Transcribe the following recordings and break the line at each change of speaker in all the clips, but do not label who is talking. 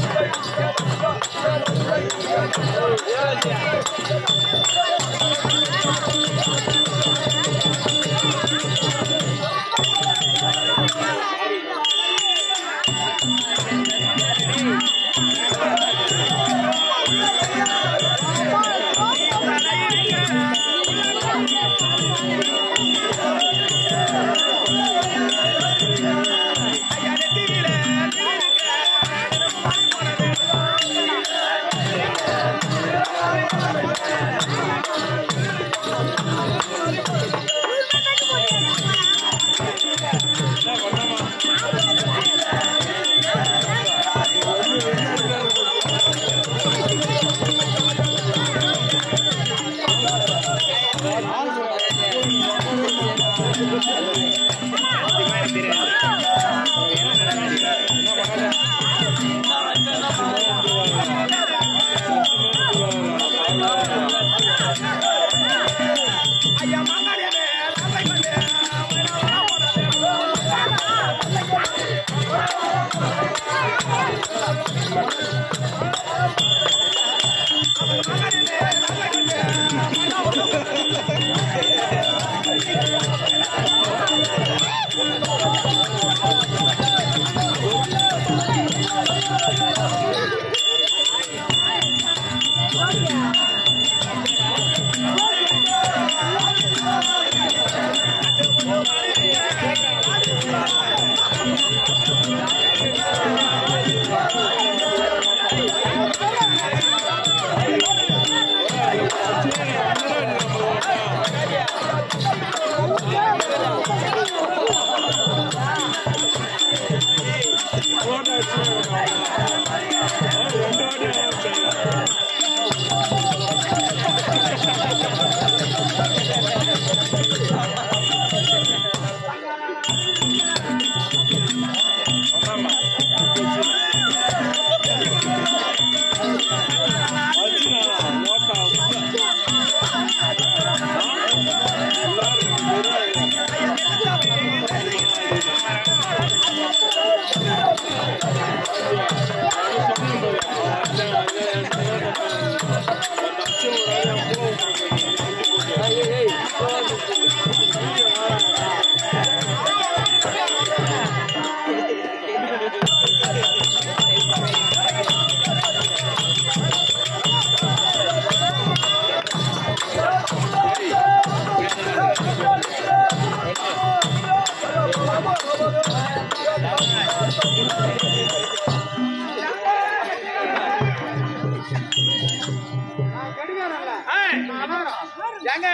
ஏங்க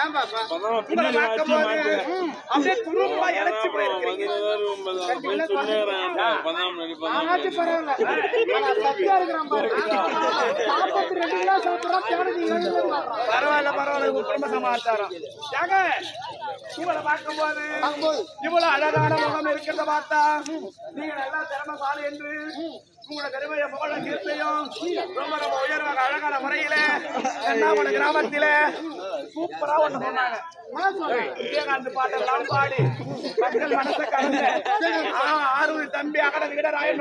உங்களை பார்க்கும்போது அப்படியே துரும்பா இழைச்சு போயிருக்கிறீங்க
ஆனாச்சும் பரவாயில்ல. ஆனா சத்தியா இருக்கிறான் பாரு. நாற்பத்தி ரெண்டு கிலோ சாப்பிடுறான், தேவைக்கு ஏழு பேர் வர்றான்.
பரவாயில்ல பரவாயில்ல உங்க குடும்ப சமாச்சாரம் ஏங்க உங்களை பார்க்கும்போது இவ்வளவு அழகான முகம் இருக்கிறத பார்த்தா நீங்க நல்லா திறமைசாலி என்று உங்களோட பெருமையை புகழ கீர்த்தையும் ரொம்ப ரொம்ப உயர்வாக அழகான முறையில எண்ணாமலை கிராமத்தில சூப்பரா ஒண்ணு சொன்னாங்க விஜயகாந்த் பாட்டெல்லாம் பாடி மக்கள் மனசை கலந்த ஆரூர் தம்பி அகட விகடராயன்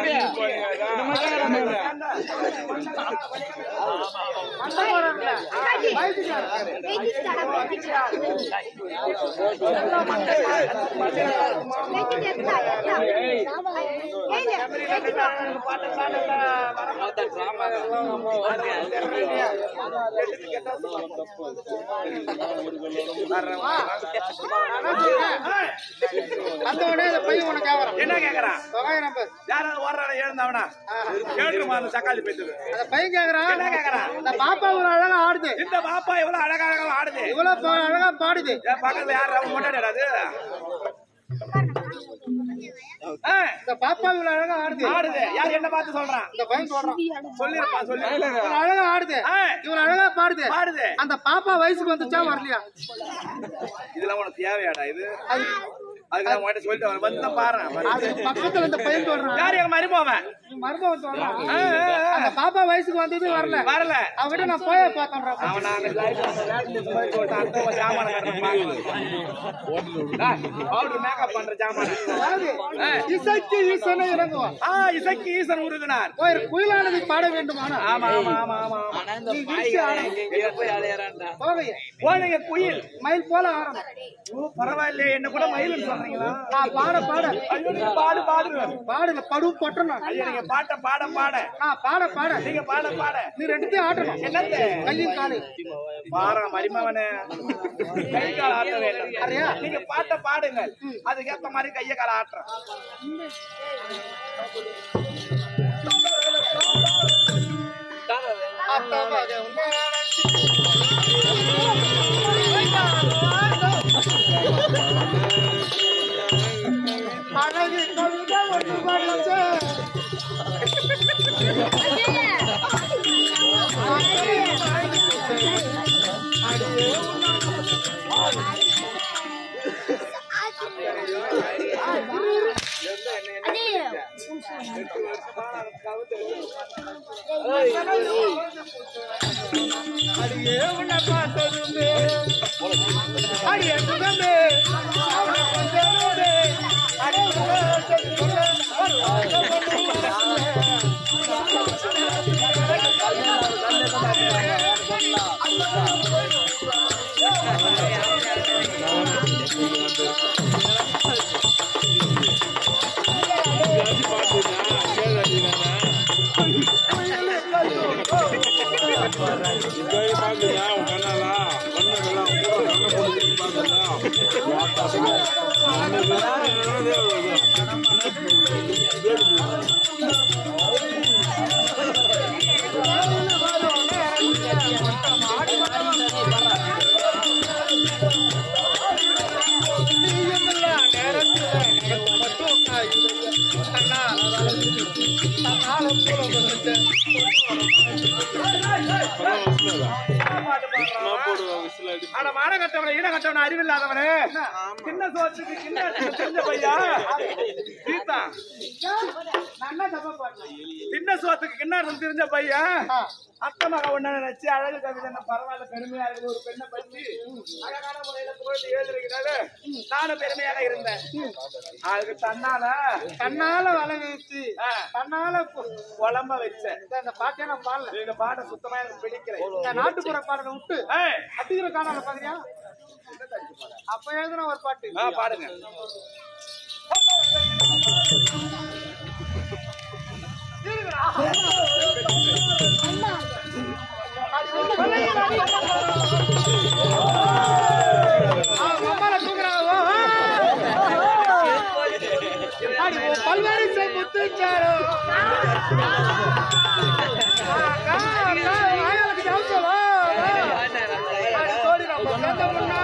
அந்த உடனே அந்த பையன் உனக்கு கேக்குறான்.
என்ன கேக்குறான்
தொள்ளாயிரம் பேர்.
யாராவது ஓடுறாட எழுந்தவனா கேட்டுமா அந்த தக்காளி பேசுது
அந்த பையன் கேக்குறான்,
என்ன கேக்குறான்
இந்த பாப்பா இவ்வளவு அழகா ஆடுது
இந்த பாப்பா எவ்வளவு அழகா அழகா ஆடுது
இவ்வளவு பா- அழகா பாடுது
என் பக்கத்துல யாரு அவங்க கொண்டாடாது
இந்த பாப்பா இவ்வளவு அழகா ஆடுது
ஆடுது யார் என்ன பார்த்து சொல்றான்
இந்த பையன் சொல்றான்
சொல்லிருப்பா சொல்லி
இவ்வளவு அழகா ஆடுது
ஆ.
இவ்வளவு அழகா பாடுது
பாடுது
அந்த பாப்பா வயசுக்கு வந்துச்சா வரலையா
இதெல்லாம் உனக்கு தேவையாடா இது
அது
அதுக்கு நான் உன்கிட்ட சொல்லிட்டு வரேன் வந்து பாரு
அது பக்கத்துல இந்த பையன் சொல்றான்
யார் எங்க மருமவன்
மருமகன் சொல்றான்
ஆ, ஆ, ஆ.
அந்த பாப்பா வயசுக்கு வந்தது வரல
வரல
அவகிட்ட நான் போய பார்த்தேன்
அவன் நாங்க light அந்த light போட்டு மாதிரி போட்டு அடுத்த ஒரு ஜாமான கட்டணும் பவுடர் மேக்கப் பண்ற ஜாமான
அதாவது இசைக்கு ஈசனை இறங்குவான்
ஆ இசைக்கு ஈசன் உருதினார்
ஒரு குயிலானது பாட வேண்டுமானா
ஆமா ஆமா ஆமா ஆமா ஆமா
நீ வீழ்ச்சி ஆடணும் போகைய
போனீங்க குயில்
மயில் போல ஆடணும்
ஓ பரவாயில்லையே என்ன கூட மயிலுன்னு சொல்றீங்களா
நான் பாட பாட
ஐயோ நீங்க பாடு பாடுங்க
பாடுல படு பொட்டணும்
ஐயா நீங்க பாட்ட பாட பாட
நான் பாட பாட
நீங்க பாட பாட
நீ ரெண்டுத்தையும் ஆட்டணும்
என்னத்த
கையும் காலு
பாரா மரிமவனே கை கால் ஆட்ட வேண்டும்
அறியா?
நீங்க பாட்ட பாடுங்க அதுக்கேத்த மாதிரி கைய கால ஆட்டுறேன்
அத்தமாக அழகு கவிதை ஒன்று படிச்சே அடியே உன்னை பார்த்ததுமே அடியே சுகமே அவனை கொஞ்சமே அடியே
ஆனா மான கட்டவன ஈன கட்டவன அறிவில்லாதவனே சின்ன சோத்துக்கு சின்ன சின்ன பையா சீதா
நான் என்ன தப்பா பாடுறேன்
சின்ன சோத்துக்கு கிண்ணாரம் தெரிஞ்ச பையன்
ஆ.
அத்தை மக ஒண்ணு நினைச்சு அழகு கவிதை என்ன பரவாயில்ல பெருமையா இருக்கு ஒரு பெண்ணை பத்தி அழகான முறையில புகழ்ந்து எழுதுறீங்கனால நானும் பெருமையாக இருந்தேன் அதுக்கு தன்னால
கண்ணால வலை வீசி
ஆ,
கண்ணால பு-
குழம்ப வச்சேன்
இந்த- இந்த பாட்டே நான் பாடல
இந்த பாட்டை சுத்தமா எனக்கு பிடிக்கல
இந்த நாட்டுப்புற பாடலை விட்டு
ஏய்,
அடிக்கிற காணால பாக்குறியா அப்ப எழுதுன ஒரு பாட்டு
ஆ, பாடுங்க
அவங்க அம்மால தூக்குறாங்க ஓ, ஓ. அடி, ஓ, பல்வேறு செய் முத்துச்சாரோ. ஆ, அக்கா, அக்கா, வாயாளுக்கு ஜவுசம், வா, வா. அடி, கோடி நம்ம சேர்ந்த பொண்ணா.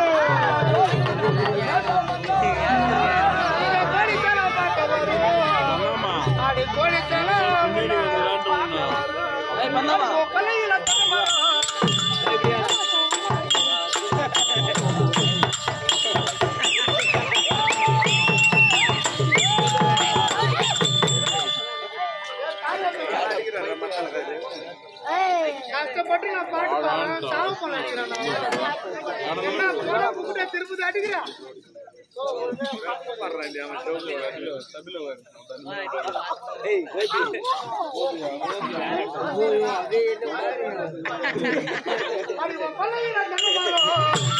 நீங்க கோடித்தனம் பார்க்க வரும். அடி, கோடித்தனம் பொண்ணா. உன் கொல்லையில தரமா. கஷ்டப்பட்டு நான் பாட்டு பாடுறேன் சாவு போல அடிக்கிறேன் நான். என்ன போட கும்பிட்ட திருப்பதி அடிக்கிறான் அடி உன் கொல்லையில தரமா.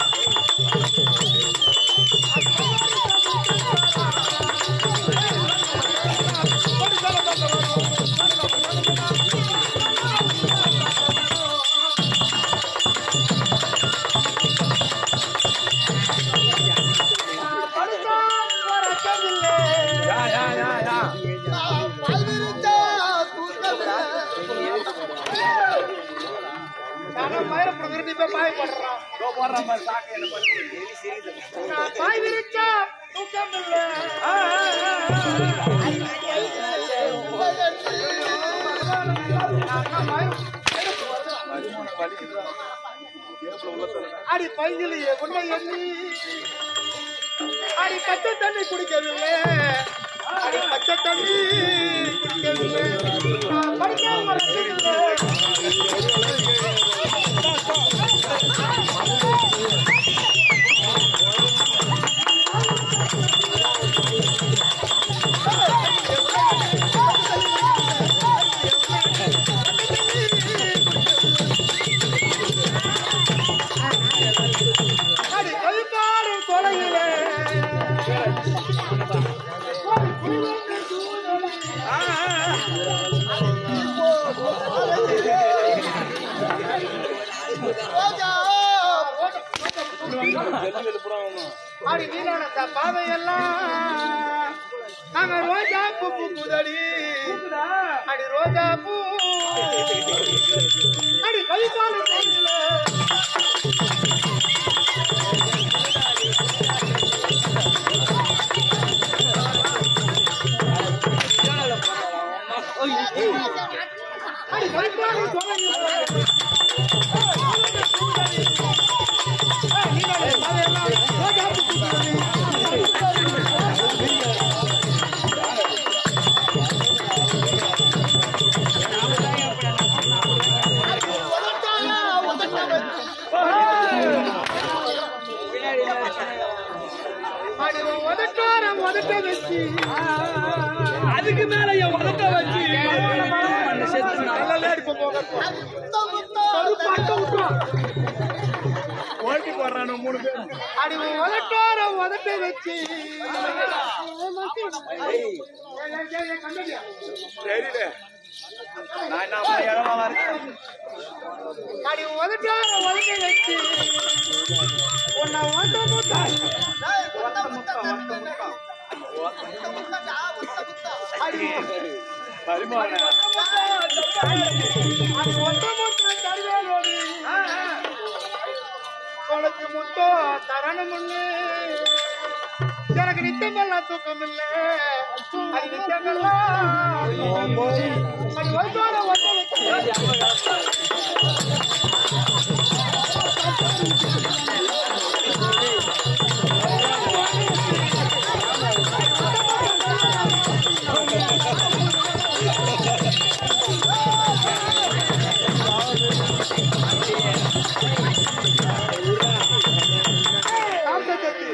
யா, யா, யா, யா.
நானும் மயிரை பிரகிருதி போய் பாய் பண்றான்
இதோ போடுற மாதிரி சாக்கு என்ன பண்ணுறீங்க?
நான் பாய் விரிச்சா தூக்கம் இல்லை
ஆ, ஆ, ஆ, ஆ.
அடி பையிலேயே உன்னை எண்ணி அடி பச்சை தண்ணி குடிக்கவில்லை அடி பச்சை தண்ணி குடிக்கவில்லை நான் படிக்காம ரசிக்கவில்லை அடி கழுத்தாடும் தொலையிலே அடி நீலானந்த பாதையெல்லாம் நாங்க ரோஜா பூ பூக்குதடி அடி ரோஜா பூ அடி கழுத்தாடும் தொலையிலே அடி கழுத்தாடும் தொலையிலே அடி உதட்டாரம் உதட்ட வச்சு
அதுக்கு மேல என் உதட்ட வச்சு ஓட்டி போடுறானு மூணு பேர்
அடி உதட்டாரம் உதட்ட வச்சு
தெரியல நான் என்ன அம்மா இடமா இருக்கேன்
அடி உதட்டாரம் உதட்ட வச்சு உன்னை ஒத்த முத்தா அடி
பரிமாற
அது ஒத்த முத்தா தருவேலோடு உனக்கு முட்டோ தரணும்னு எனக்கு நித்தமெல்லாம் தூக்கம் இல்ல அது நித்தமெல்லாம் அது ஒருத்தோட ஒத்த வச்சு சாப்பிட்டு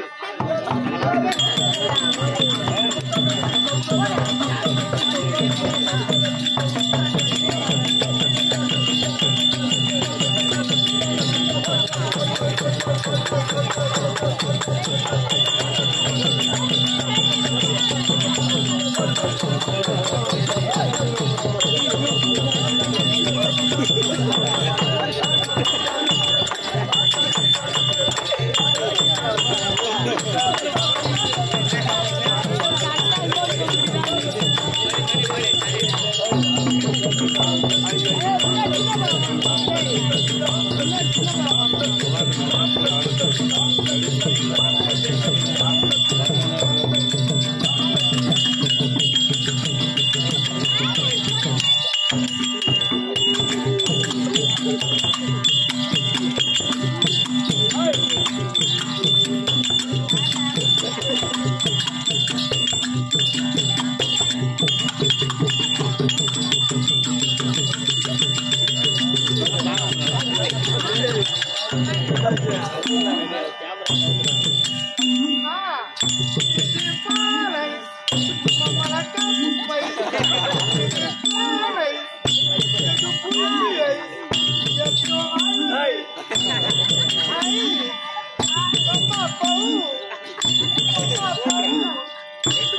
பாலை மமலக்கா குப்பை பாலை இது புள்ளியை எத்தோ ஐ ஐ அம்மா பௌ அம்மா பௌ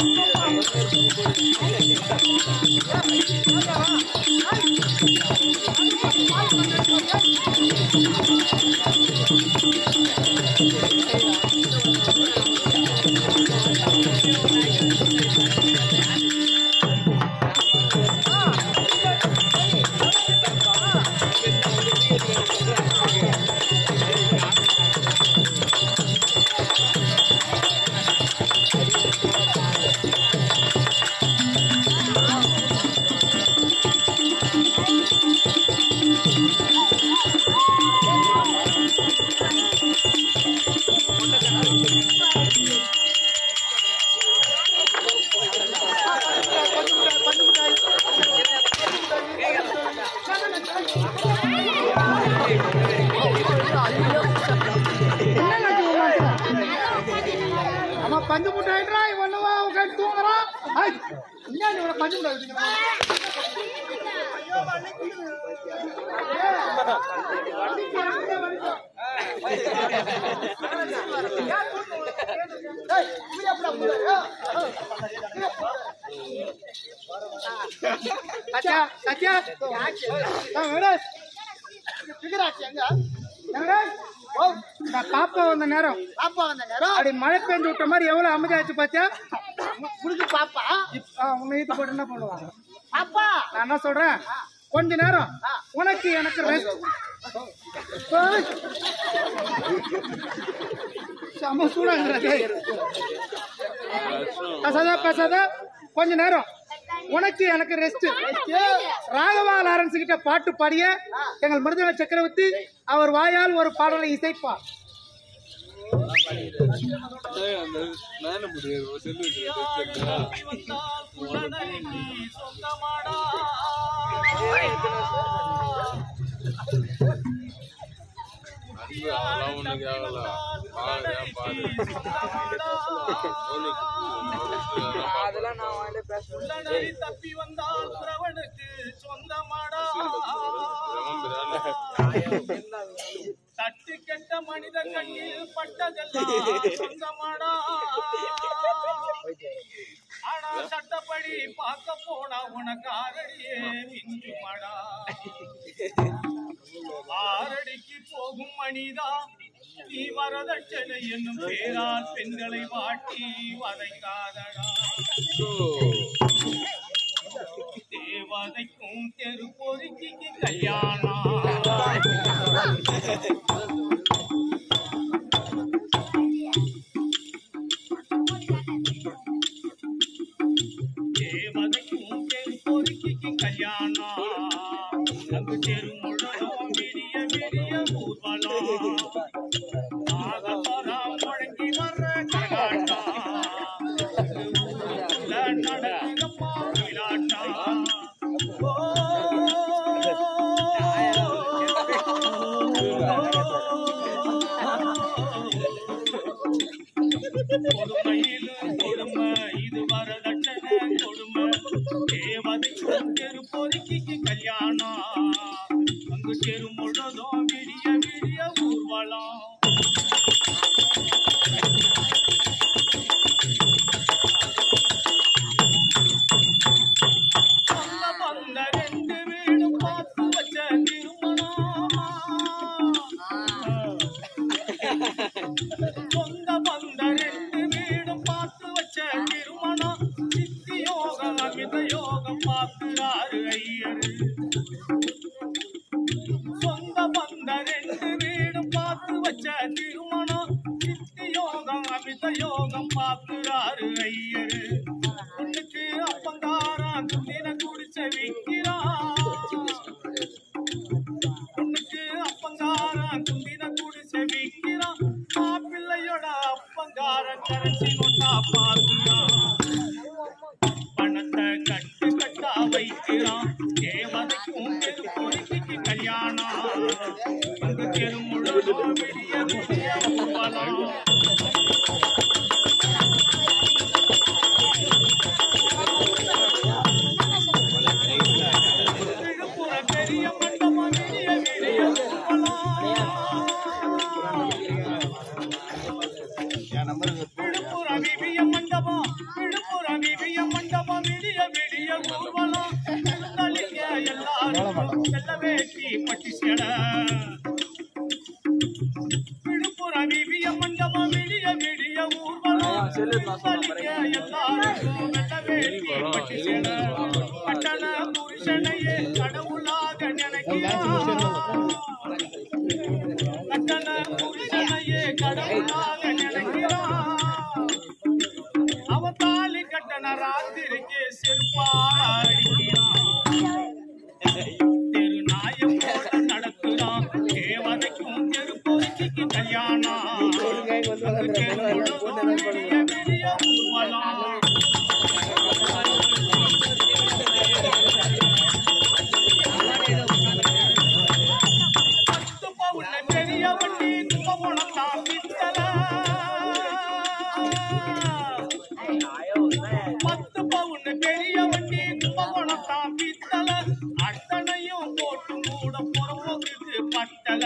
பஞ்சு முட்டை ஆயிட்டா இவன் என்னவா உட்காந்து தூங்குறான் ஐ, என்ன இவனை பஞ்சு முட்டை வச்சுக்கிறான் சத்யா சத்யா ஆ, வெங்கடேஷ் வெங்கடேஷ் ஓ, நான் பாப்பா வந்த நேரம்
பாப்பா வந்த நேரம்
அப்படி மழை பெஞ்சு விட்ட மாதிரி எவ்வளவு அமைதியாச்சு பாத்தியா
புடிச்சு பாப்பா
இப்- ஆ, உன்னை ஈத்து போட்டு என்ன பண்ணுவாங்க
பாப்பா
நான் என்ன சொல்றேன் கொஞ்ச நேரம் உனக்கு எனக்கு rest. ஏய். செம சூடாங்கிறது பேசாத பேசாத கொஞ்ச நேரம் உனக்கு எனக்கு ரெஸ்ட் ராகவா லாரன்ஸ் கிட்ட பாட்டு பாடிய எங்கள் மிருதங்க சக்கரவர்த்தி அவர் வாயால் ஒரு பாடலை இசைப்பார்
மேல முடியாது செல்லு அதெல்லாம் ஒண்ணுக்கு ஆகல பாரு பாரு அதெல்லாம்
தப்பி வந்தால் புறவனுக்கு சொந்தமாடா தட்டு கெட்ட மனித கண்ணில் பட்டதெல்லாம் சொந்தமாடா ஆனா சட்டப்படி பார்க்க போனா உனக்கு ஆரடியே மிஞ்சுமாடா ஆரடிக்கு போகும் மனிதா நீ வரதட்சணை என்னும் பேரால் பெண்களை வாட்டி வதைக்காதடா தேவதைக்கும் தெரு பொறுக்கிக்கு கல்யாணம் தேவதைக்கும் தெரு பொறுக்கிக்கு கல்யாணம் அங்கு தெரு முழுவதும் விடிய விடிய ஊர்வலம் நாகபரம் முழங்கி வர்ற கரகாட்டம் நடக்குதம்மா விளாட்டம் கொடுமையிலும் கொடுமை இது வரதட்சணை கொடுமை தேவதைக்கும் தெரு பொறுக்கிக்கு கல்யாணம் அங்கு தெரு முழுதும் விடிய விடிய ஊர்வலம் சொந்த பந்த ரெண்டு வீடும் பார்த்து வச்ச திருமணம் சொந்த பந்த ரெண்டு வீடும் பார்த்து வச்ச திருமணம் சித்தி யோகம் அமித யோகம் பார்க்கிறாரு ஐயரு சொந்த பந்த ரெண்டு வீடும் பார்த்து வச்ச திருமணம் சித்தி யோகம் அமித யோகம் பார்க்கிறாரு ஐயரு பொண்ணுக்கு அப்பங்காரன் துணின குடிச்ச விக்கிறான் பொண்ணுக்கு அப்பங்காரன் துண்டின குடிச்ச விக்கிறான் மாப்பிள்ளையோட அப்பங்காரன் கரைச்சி நோட்டா பார்க்கிறான் பணத்தை கட்டு கட்டா வைக்கிறான் தேவதைக்கும் தெரு பொறுக்கிக்கு கல்யாணம் அந்த தெரு முழுவதும் விடிய விடிய ஊர்வலம் விழுப்புர பெரிய மண்டபம் விடிய விடிய விழுப்புர விவிய மண்டபம் விழுப்புர விவிய மண்டபம் விடிய விடிய ஊர்வலம் விருந்தளிக்க எல்லாரும் செல்ல வேட்டி பட்டி சேட விழுப்புர விவிய மண்டபம் விடிய விடிய ஊர்வலம் விருந்தளிக்க எல்லாரும் வெள்ள வேட்டி பட்டி சேட கட்டண புருஷனையே கடவுளாக நினைக்கிறான் கட்டண புருஷனையே கடவுளாக நினைக்கிறான் அவன் தாலி கட்டண ராத்திரிக்கு செருப்பாடிக்கிறான் தெரு நாயம் போல நடக்குறான் தேவதைக்கும் தெரு பொறுக்கிக்கு கல்யாணம் அங்கு தெரு முழுவதும் விடிய விடிய ஊர்வலம் அத்தனையும் போட்டு மூட புறம்போக்கு பட்டல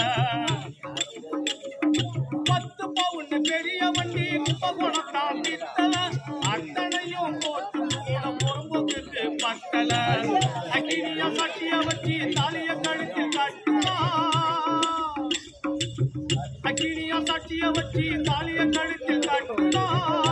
பத்து பவுன் பெரிய வண்டி கும்பகோணத்தான் வித்தல அத்தனையும் போட்டு மூட புறம்போக்கு பட்டல அக்கினிய கட்டிய வச்சு தாலிய கழுத்து கட்டுவா அக்கினிய கட்டிய வச்சு தாலிய கழுத்து கட்டுவா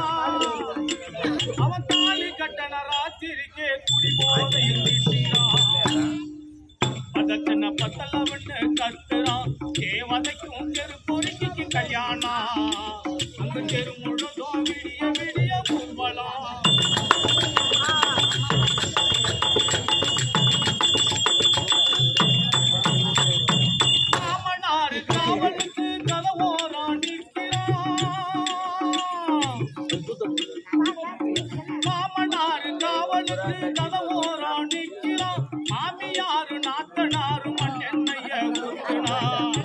அவன் தாலி கட்டண ராத்திரிக்கே குடி போதையில் வீசினான் பதக்கன பத்தலவன்னு கத்துறான் தேவதைக்கும் தெரு பொறுக்கிக்கு கல்யாணம் அங்க தெரு முழுதும் விடிய விடிய கும்பலாம் மாமனாரு காவலுக்கு கதவோரம் நிற்கிறான் மாமனாரு காவலுக்கு கதவோரம் நிற்கிறான் மாமியாரு நாத்தனாரு மண்ணெண்ணைய ஊத்துறான்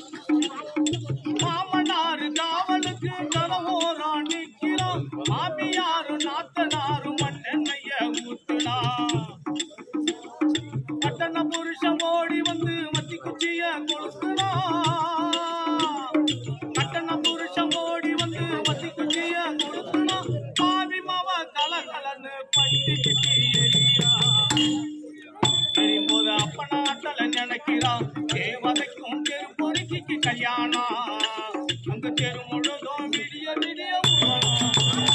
மாமனாரு காவலுக்கு கதவோரம் நிற்கிறான் மாமியாரு நாத்தனாரு மண்ணெண்ணைய ஊத்துறான் பட்டண புருஷன் ஓடி வந்து மத்தி குச்சிய கொளுத்துறான் பட்டண புருஷன் ஓடி வந்து மத்தி குச்சிய கொளுத்துறான் பாவி மாவ கலகலன்னு பட்டி கிட்டி எரியான் எரியும்போது அப்பனா அட்டல நினைக்கிறான் தேவதைக்கும் தெரு பொறுக்கிக்கு கல்யாணம் அங்க தெரு முழுதும் விடிய விடிய உருவம்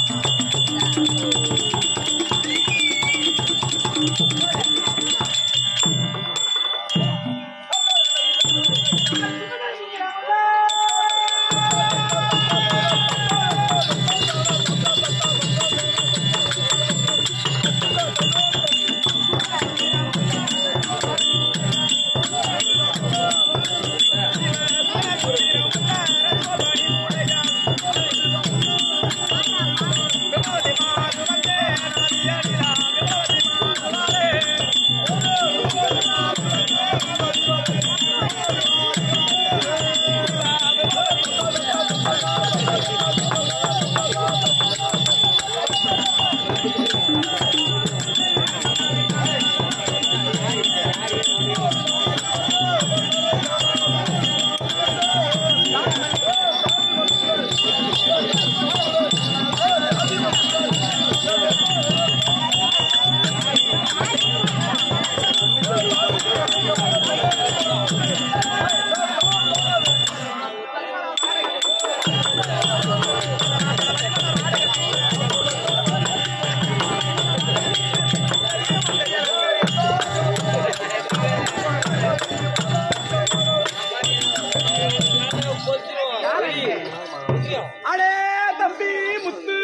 அடே தம்பி முத்து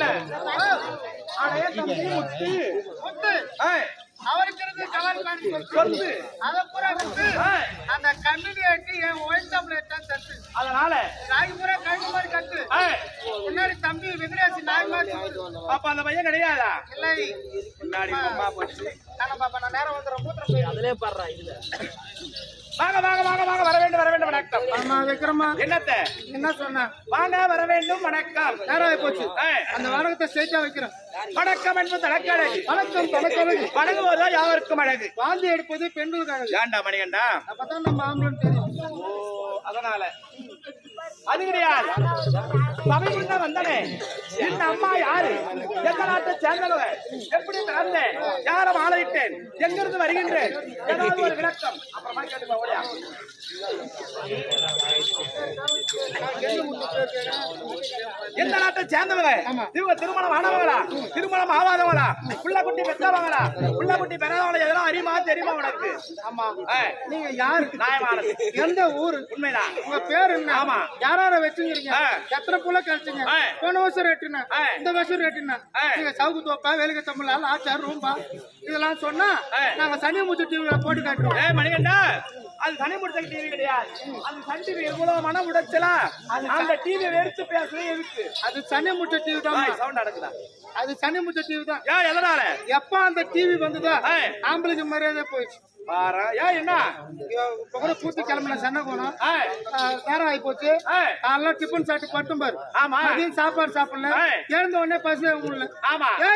அடே தம்பி முத்து
முத்து,
ஏய்,
அவருக்கு இருந்து கவர் பண்ணி
சொல்லு
அதை பூரா விட்டு
ஏய்,
அந்த கண்ணிலே எட்டி என் ஒயின் டம்ளர் தான் தட்டு
அதனால
ராகி பூரா கழுகு மாதிரி கட்டு
ஏய்,
முன்னாடி தம்பி வெங்கடேசி நாய் மாதிரி சுத்துது.
அப்ப அந்த பையன் கிடையாதா
இல்லை
முன்னாடி பொம்மா போச்சு
நானா பாப்பா நான் நேரம் வந்துடுறேன் மூத்திரம் போயிடுறேன்.
வாங்க வாங்க வாங்க வாங்க வர வேண்டும் வர வேண்டும் வணக்கம்
ஆமா விக்ரமா
என்னத்த
என்ன சொன்ன
வாங்க வர வேண்டும் வணக்கம்
நேரம் ஆகி போச்சு
ஏய்,
அந்த வணக்கத்தை ஸ்ட்ரைட்டா வைக்கிறேன்
வணக்கம் என்பது தனக்கழகு
வணக்கம் வணக்கம்
வணங்குவதோ யாவருக்கும் அழகு
வாந்தி எடுப்பது பெண்களுக்காக
ஏண்டா மணிகண்டா
அப்பதான் நம்ம ஆம்பளன் தெரியும்
ஓ அதனால அது கிடையாது சபை முன்ன வந்தனே இந்த அம்மா யாரு எந்த நாட்டை சேர்ந்தவ எப்படி பிறந்தேன் யார ஆளையிட்டேன் எங்கிருந்து வருகின்றேன் ஏதாவது ஒரு விளக்கம் அப்புறமா கேட்டுப்பா ஓடியா எந்த நாட்டை சேர்ந்தவங்க இவங்க திருமணம் ஆனவங்களா திருமணம் ஆகாதவங்களா புள்ள குட்டி பெற்றவங்களா புள்ள குட்டி பெறாதவங்களா எதெல்லாம் அறியுமா தெரியுமா உனக்கு
ஆமா
ஏய்,
நீங்க யாரு
நியாயமானது
எந்த ஊரு
உண்மைதான்
உங்க பேர் என்ன
ஆமா.
யாரார வச்சுங்கிறீங்க
ஆ.
எத்தனை புள்ள கழிச்சீங்க
ஆ.
போன வருஷம் ரேட்டுனா
ஆ.
இந்த வருஷம் ரேட்டுனா
ஆ.
நீங்க சவுக்கு தோப்பா வேலைக்கு தமிழால் ஆச்சார் ரூம்பா இதெல்லாம் சொன்னா
ஆ.
நாங்க சனி முத்து டிவில போட்டு காட்டுறோம்
ஏய் மணிகண்டா அது சனி முடிச்ச டிவி கிடையாது அது சன் டிவி எவ்வளவு மன உடைச்சலா அந்த டிவி வெறுத்து பேசுறது எதுக்கு
அது சனி முத்து டிவி தான்
சவுண்ட் நடக்குதா
அது சனி முத்து டிவி தான்
ஏன் எதனால
எப்ப அந்த டிவி வந்ததோ
ஆ.
ஆம்பளைக்கு மரியாதை போயிடுச்சு
பாரு ஏன் என்ன
இப்ப கூட பூர்த்தி கிளம்பின சென்னை போனோம்
ஏய்,
ஆ, நேரம் ஆகி போச்சு
ஏய்,
காலைல டிஃபன் சாப்பிட்டு பட்டும் பாரு
ஆமா
மதியம் சாப்பாடு சாப்பிடல
ஆ.
எழுந்த உடனே பசி முடியல
ஆமா
ஏய்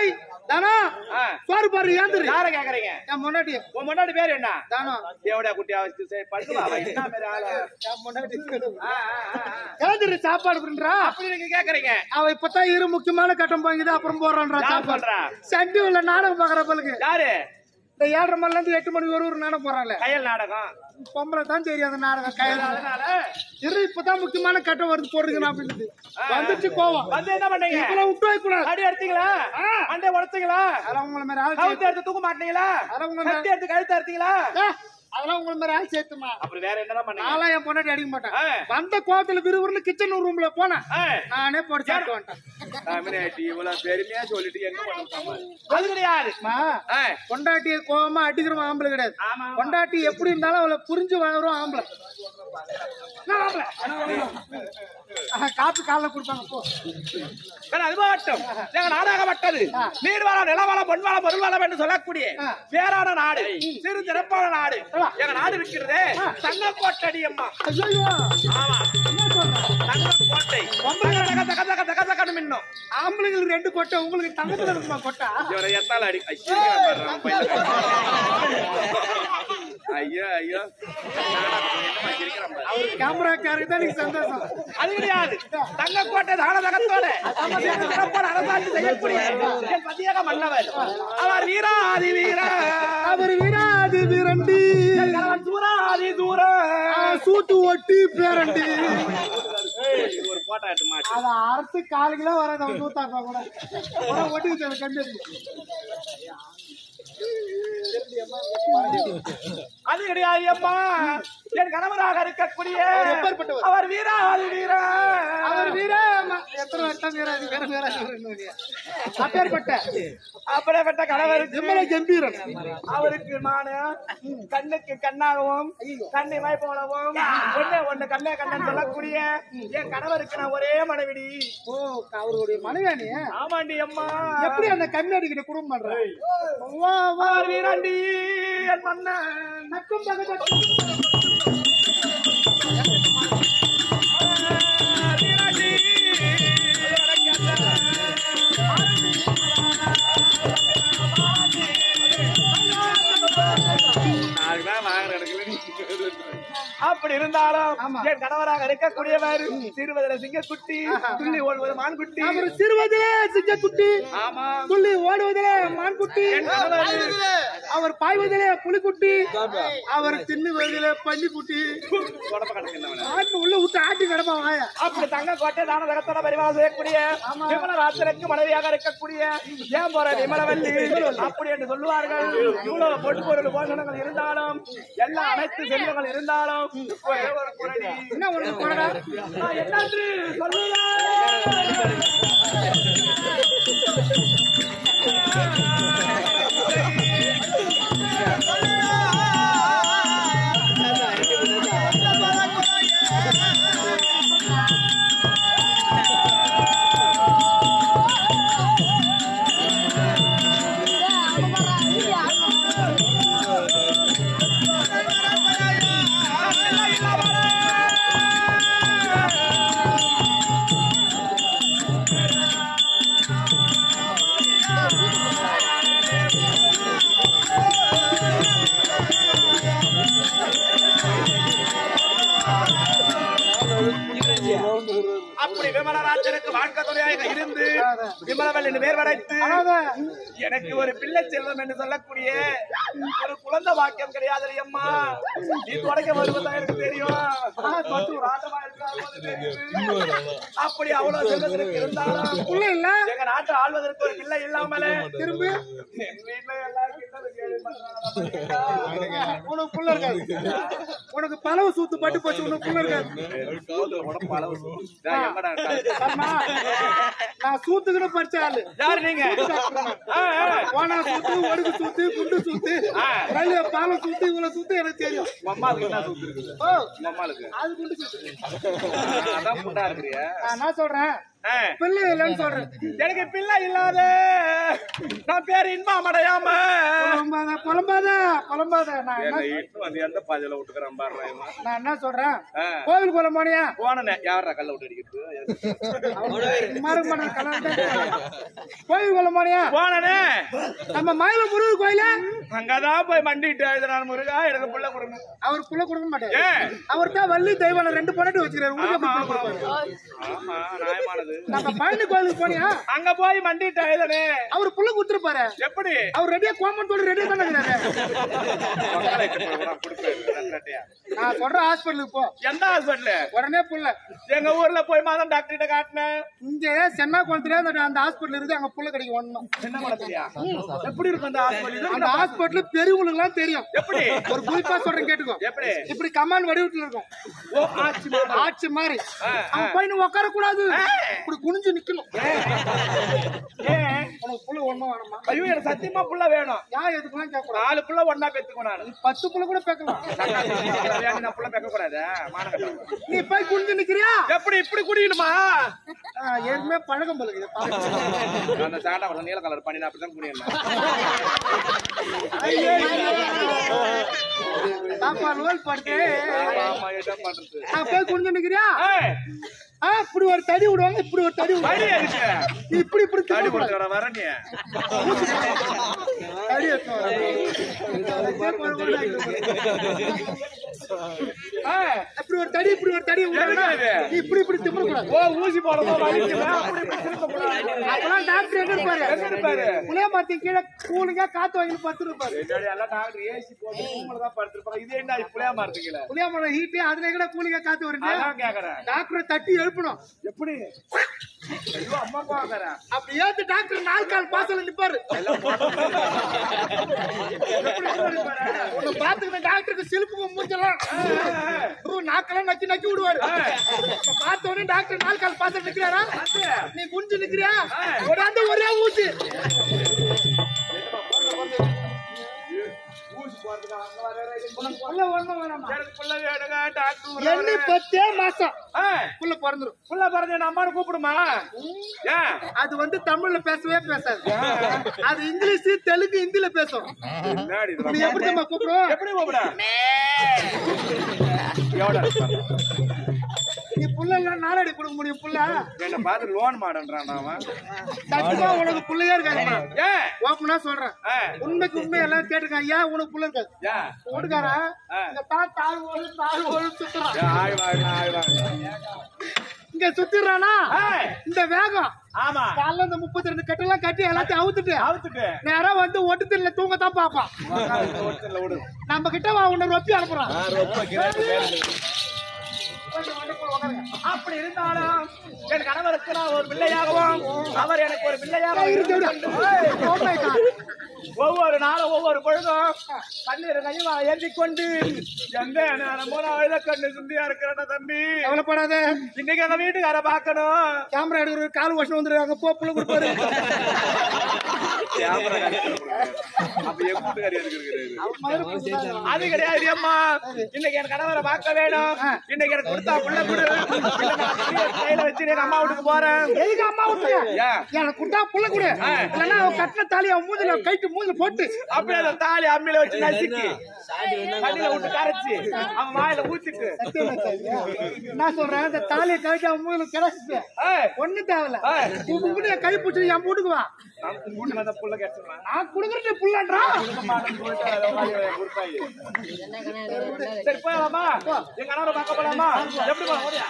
தானா
ஆ.
சோறு பாரு ஏந்திரு
யார கேக்குறீங்க
என் முன்னாடி
உன் முன்னாடி பேர் என்ன
தானா
தேவடா குட்டியா வச்சு சரி படுத்துவா அவ என்ன மாதிரி ஆளு
என் முன்னாடி
ஆ, ஆ, ஆ, ஆ.
ஏந்திரு சாப்பாடு பண்றா
அப்படி நீங்க கேக்குறீங்க
அவ இப்பதான் இரு முக்கியமான கட்டம் வாங்கிது அப்புறம் போடுறான்றா
யார்
சாப்பாடு
சொல்றா
சண்டி உள்ள நாடகம் பாக்குற பலுக்கு
யாரு
இந்த ஏழரை மணில இருந்து எட்டு மணி வரை ஒரு நாடகம் போறான்ல
கையல் நாடகம்
பொம்பளை தான் தெரியும் அந்த நாடகம் கையில
அதனால
இரு இப்பதான் முக்கியமான கட்டம் வருது போடுங்க அப்படின்னு வந்துச்சு கோவம்
வந்து என்ன பண்ணீங்க
இப்பெல்லாம் விட்டு வைக்கூடாது
அடி எடுத்தீங்களா மண்டை உடைச்சீங்களா
அதெல்லாம் உங்களை மாதிரி ஆள்
கழுத்து எடுத்து தூக்க மாட்டீங்களா
அதெல்லாம் உங்களை
கத்தி எடுத்து கழுத்து எடுத்தீங்களா
ஏ, அதெல்லாம் உங்களை மாதிரி ஆள் சேர்த்துமா
அப்புறம் வேற என்னதான் பண்ணீங்க
நான்லாம் என் பொண்டாட்டி அடிக்க மாட்டேன்
ஆ.
வந்த கோவத்துல விறுவிறுன்னு கிச்சன் ரூம்ல போனேன்
ஆ.
நானே போட்டு சாப்பிட்டு வந்துட்டேன்
தமிழ்நாட்டு இவ்வளவு பெருமையா சொல்லிட்டு எங்க பண்ணுவாங்க அது கிடையாது
அம்மா,
ஆ.
பொண்டாட்டிய கோவமா அடிக்கிறவன் ஆம்பளை கிடையாது
ஆமா, ஆமா.
பொண்டாட்டி எப்படி இருந்தாலும் அவளை புரிஞ்சு வாங்குறோம் ஆம்பளை நான் ஆம்பளை. ஆஹா, காப்பி காலைல கொடுப்பாங்க போ
வேற அது மட்டும் எங்க நாடாகப்பட்டது நீர் வளம் நிலவளம் பொன் வளம் பொருள் வளம் என்று சொல்லக்கூடிய
ஆ.
பேரான நாடு சிறு சிறப்பான நாடு எங்க நாடு இருக்கிறதே தங்கக்கோட்டடி அம்மா
ஐயோ
ஆமா
என்ன சொல்ற
தங்கக்கோட்டை தக தக தக தக தகன்னு மின்னும்
ஆம்பளைங்களுக்கு ரெண்டு கொட்டை உங்களுக்கு தங்கத்துல இருக்குமா கொட்டா
இவரை எத்தால அடி ஐயோ, வர்றான் பையன். ஐயோ ஐயோ என்னம்மா சிரிக்கிறான் பாரு.
அவர் கேமராக்காரருக்கு தான் நீங்க சந்தோஷம்
அது கிடையாது தங்கக்கோட்டை தகன தகத்தோட சிறப்பான அரசாட்சி செய்யக்கூடிய என் பதியக மன்னவர் அவர் வீராதி வீர
அவர் வீராதி வீரண்டி
கணவன் சூராதி தூர
ஆ, சூட்டு ஒட்டி பேரண்டி
ஒரு போட்டோ எடுத்து மாட்டு
அத அரசு காலு கிலோ வராது அவன் நூத்தாப்பா கூட கூட ஒட்டிக்கிட்டு கண்டது
அது கிடையாது அம்மா என் கணவராக இருக்கக்கூடிய
எப்பேற்பட்டவர்?
அவர் வீராதி வீர
அவர் வீர எத்தனை வருஷம் வீராதி வீர வீராதி வீரன்னு அப்பேற்பட்ட
அப்படிப்பட்ட கணவருக்கு
விமல கம்பீரன்
அவருக்கு நானு கண்ணுக்கு கண்ணாகவும் கண்ணிமாய் போலவும் ஒண்ணு ஒண்ணு கண்ணே கண்ணன் சொல்லக்கூடிய என் கணவருக்கு நான் ஒரே மனைவிடி
ஓ அவருடைய மனைவியானி
ஆமாண்டி அம்மா
எப்படி அந்த கண்ணாடி கிட்ட குடும்பம் பண்ற வா வா
அவர் வீராண்டி என் மன்னன்
நக்கும் பகவதி
வீராண்டி அப்படி இருந்தாலும்
ஆமா.
என் கணவராக இருக்கக்கூடியவர் சிறுவதில சிங்கக்குட்டி துள்ளி ஓடுவது மான்குட்டி
அவர் சிறுவதிலே சிங்கக்குட்டி
ஆமா
துள்ளி ஓடுவதிலே மான்குட்டி
என் கணவர்
அவர் பாய்வதிலே புலிக்குட்டி அவர் தின்னுவதிலே பன்னிக்குட்டி
உடம்ப கிடக்கின்றவன
ஆட்டு உள்ள விட்டு ஆட்டி கிடப்பா வாய
அப்படி தங்க கோட்டை தான தகத்தோட பரிவாரம் செய்யக்கூடிய விமல ராத்திரக்கு மனைவியாக இருக்கக்கூடிய ஏன் போற விமலவல்லி அப்படி என்று சொல்லுவார்கள் இவ்வளவு பொட்டு பொருள் போஷணங்கள் இருந்தாலும் எல்லா அனைத்து செல்வங்கள் இருந்தாலும் ஒரே ஒரு குரடி
என்ன ஒண்ணு போடா
நான் என்னன்று சொல்லுவேன் அப்படி விமலராஜனுக்கு வாழ்க்கை துணையாக இருந்து விமலவல்லி பேர் படைத்து எனக்கு ஒரு பிள்ளை செல்வம் என்று சொல்லக்கூடிய ஒரு குழந்தை வாக்கியம் கிடையாது அம்மா நீ தொடக்க வருவதா எனக்கு தெரியும் தொட்டு ஒரு ஆட்டமா இருக்காது அது தெரியுது. அப்படி அவ்வளவு செல்வத்திற்கு இருந்தாலும்
புள்ள இல்ல
எங்க நாட்டை ஆள்வதற்கு ஒரு பிள்ளை இல்லாமலே
திரும்பி
எங்க வீட்டுல எல்லாரும் கிண்டலும் கேலி பண்றாங்க.
உனக்கு புள்ள இருக்காது உனக்கு பலவு சூத்து பட்டு போச்சு உனக்கு புள்ள இருக்காது
கவுத்துல உடம்பு அளவு சொல்லு. டேய், எங்கடா இருக்க?
அம்மா, நான் சூத்துக்கிட்ட படிச்ச ஆளு
யாரு நீங்க ஆ, ஆ.
ஓனா சூத்து ஒடுக்கு சூத்து குண்டு சூத்து ரயில்வே பாலம் சூத்து இவ்வளவு சூத்து எனக்கு தெரியும்
உங்க அம்மாவுக்கு என்ன சூத்து இருக்குது
ஓ
உங்க அம்மாளுக்கு
அது குண்டு சூத்து
அதான் புண்டா இருக்கிறியா
நான் என்ன சொல்றேன்
ஆ.
பிள்ளை இல்லைன்னு சொல்றேன்
எனக்கு பிள்ளை இல்லாத நான் பேர் இன்பம் அடையாம
புலம்பாத புலம்பாத புலம்பாத நான் என்ன
என்னை இட்டு வந்து எந்த பாதையில விட்டுக்கிறேன் பாரு இவன்.
நான் என்ன சொல்றேன்
ஆ.
கோவில் குளம் போனியா
போனனே யாரா கல்ல விட்டு அடிக்கிறது
மரம் பண்ண கலந்து கோவில் குளம் போனியா
போனனே
நம்ம மயில முருகர் கோயில
அங்கதான் போய் மண்டிட்டு எழுதுனான் முருகா எனக்கு புள்ள கொடுங்க
அவர் புள்ள கொடுக்க மாட்டாரு
ஏன்
அவர் தான் வள்ளி தெய்வம் ரெண்டு பொண்ணாட்டி வச்சுக்கிறாரு உங்களுக்கு
ஆமா,
எப்படி புள்ள
ஆமா,
கொடுப்பாரு?
ஆமா நியாயமானது
நம்ம பழனி கோயிலுக்கு போனியா
அங்க போய் மண்டிட்டு எழுதனே
அவர் புள்ள கொடுத்துருப்பாரு
எப்படி
அவர் ரெடியா கோமத்தோட ரெடியா தானே இருக்கிறாரு
மக்களை கொடுப்பேன் ரெட்டையா.
நான் சொல்ற ஹாஸ்பிட்டலுக்கு போ
எந்த ஹாஸ்பிட்டலு
உடனே புள்ள
எங்க ஊர்ல போய் மாதம் டாக்டர் கிட்ட காட்டினேன்
இங்க சென்னா குளத்துல அந்த அந்த ஹாஸ்பிட்டல் இருக்கு அங்க புள்ள கிடைக்கும் ஒண்ணும்
என்ன பண்ணத்தியா எப்படி இருக்கும் அந்த ஹாஸ்பிட்டல்
அந்த ஹாஸ்பிட்டல் பெரியவங்களுக்கு எல்லாம் தெரியும்
எப்படி
ஒரு குறிப்பா சொல்றேன் கேட்டுக்கோ
எப்படி
இப்படி கமான் வடிவத்துல இருக்கும்
ஓ ஆச்சி மாதம்.
ஆட்சி மாதிரி
ஆ,
அங்க போய் நீ உட்கார கூடாது
ஆ.
இப்படி குனிஞ்சு நிக்கணும்
ஏன்
உனக்கு புள்ள ஒண்ணும் வேணுமா
ஐயோ எனக்கு சத்தியமா புள்ள வேணும்
ஏன் எதுக்குலாம் கேட்க கூடாது
நாலு புள்ள ஒன்னா பெத்துக்கோ நானு
பத்து புள்ள கூட பேக்கலாம்
ஏன் நான் புள்ள பெக்க கூடாது மானகட்டம்
நீ போய் குனிஞ்சு நிக்கிறியா
எப்படி இப்படி குடிக்கணுமா
ஆ, ஏற்கனவே பழக்கம் போல இருக்குது பாருங்க.
அந்த சாண்டா கொஞ்சம் நீல கலர் பண்ணி நான் அப்படிதான் குடிக்கணும்
சாப்பாடு ரோல் போட்டு
ஆமா ஆமா என்ன பண்றது
நான் போய் குனிஞ்சு நிக்கிறியா
ஏய்,
ஆ, இப்படி ஒரு தடி விடுவாங்க இப்படி ஒரு தடி
வழி
விடுவாங்க
எதுக்கு
நீ இப்படி இப்படி
தாடி
திரும்ப கூடாது.
கொடுத்துற வர நீ
தடி எடுத்து வா. இதே போல கூட ஆயிட்டு
ஏய்,
இப்படி ஒரு தடி இப்படி ஒரு தடி விடுவாங்க
எதுக்கு இது?
நீ இப்படி இப்படி திமிர கூடாது
ஓ ஊசி போடணும் வலிக்குது அப்படி இப்படி திரும்ப கூடாது.
அப்பெல்லாம் டாக்டர் எங்க இருப்பாரு
எங்க இருப்பாரு?
புளிய மரத்து கீழே கூலிங்கா காத்து வாங்கி பத்து இருப்பாரு
என்னடி எல்லாம் டாக்டர் ஏசி போட்டு ரூம்ல தான் படுத்திருப்பாங்க இது என்ன புளியா மரத்துக்கல
புளிய மரம் ஹீட்டு அதுல கூட கூலிங்கா காத்து வருது
அதான் கேக்குறேன்
டாக்டரை தட்டி எழுப்பணும்
எப்படி ஐயோ அம்மா பாக்குறேன்
அப்படி ஏத்து டாக்டர் நாள் கால் பாசல நிப்பாரு உன்னை பாத்துக்கிட்ட டாக்டருக்கு சிலுப்புக்கு மூஞ்சலாம் நாக்கெல்லாம் நக்கி நக்கி விடுவாரு அப்ப பார்த்த உடனே டாக்டர் நாள் கால் பாசல நிக்கிறாரா நீ குஞ்சு நிக்கிறியா உடாந்து ஒரே ஊசி
ஊசி போறதுக்கு அங்க வர
புள்ள ஒண்ணும் வேணாமா
எனக்கு புள்ள வேணுங்க டாக்டர்
எண்ணி பத்தே மாசம்
ஏய்,
புள்ள பிறந்துரும்
புள்ள பிறந்த என் அம்மானு கூப்பிடுமா ஏன்
அது வந்து தமிழ்ல பேசவே பேசாது அது இங்கிலீஷ் தெலுங்கு ஹிந்தில பேசும்
என்னடி இது
நீ எப்படி தெரியுமா கூப்பிடும்
எப்படி கூப்பிட எவ்வளவு
நீ புள்ள எல்லாம் நாலாடி கொடுக்க முடியும் புள்ள
என்ன பார்த்து லோன் மாடன்றான் அவன்
சத்தியமா உனக்கு புள்ளையே இருக்காது
ஏன்
ஓப்பனா சொல்றேன்
ஏய்,
உண்மைக்கு உண்மை எல்லாம் கேட்டுக்க ஐயா உனக்கு புள்ள இருக்காது
ஏன்
ஓடுகாரா
ஆ.
இங்க தான் தாழ் ஓடு தாழ் ஓடு சுத்துறான்
ஏன் ஆய் வாங்க ஆய் வாங்க
இங்க சுத்திடுறானா
ஏய்,
இந்த வேகம்
ஆமா
காலைல இந்த முப்பத்தி ரெண்டு கட்டெல்லாம் கட்டி எல்லாத்தையும் அவுத்துட்டு
அவுத்துட்டு
நேரா வந்து ஒட்டுத்தில தூங்கத்தான் பாப்பான்
ஒருத்தர்ல விடு
நம்ம கிட்ட வா உன்னை ரொப்பி அனுப்புறான்
அப்படி இருந்தாலும் என் கணவருக்கு நான் ஒரு பிள்ளையாகவும் அவர் எனக்கு ஒரு பிள்ளையாகவும்
இருக்கு
இருந்து
விடு.
கொண்டு
Oh my God.
ஒவ்வொரு நாளும் ஒவ்வொரு பொழுதும் கண்ணீர் கையுமா ஏந்தி கொண்டு எந்த நேரமோ நான் அழுத கண்ணு சுந்தியா இருக்கிறேன் தம்பி
கவலைப்படாத
இன்னைக்கு எங்க வீட்டுக்கார பாக்கணும்
கேமரா எடுக்கிற கால் வருஷம் வந்துருக்காங்க போ புள்ள கொடுப்பாரு
அப்ப என் கூட்டுக்காரி எதுக்கு இருக்கிறது
மயிறு கொடுக்குறாரு.
அது கிடையாது அம்மா இன்னைக்கு என் கணவரை பார்க்க வேணும் இன்னைக்கு எனக்கு கொடுத்தா புள்ள கொடு இல்ல நான் அப்படியே கையில வச்சு எங்க அம்மா வீட்டுக்கு போறேன்
எதுக்கு அம்மா விட்டு
ஏன்
எனக்கு குட்டா புள்ள கொடு இல்லைன்னா அவன் கட்டின தாலி அவன் மூஞ்சில கைட்டு மூஞ்சில போட்டு
அப்படியே அந்த தாலி அம்மியில வச்சு நசுக்கி தண்ணியில விட்டு கரைச்சு அவன் வாயில ஊத்திட்டு
நான் சொல்றேன் இந்த தாலியை கழிச்சு அவன் மூஞ்சில கிடைச்சிட்டு
ஏய்,
ஒண்ணு தேவையில்ல
ஏய்,
உன் வீட்டுல கை பிடிச்சி என் வீட்டுக்கு வா
நான் வீட்டுல வந்த புள்ள கிடைச்சிருவேன்
நான் குடுக்கறது புள்ளன்றா
சரி போயலாமா எங்க கணவரை பார்க்க போலாமா எப்படி போலாம் ஓடியா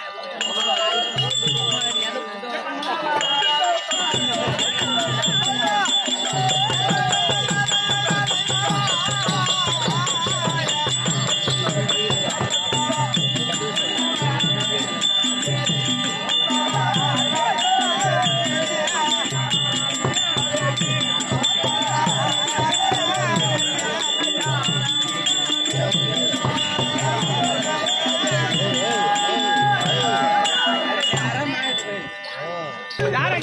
யாரை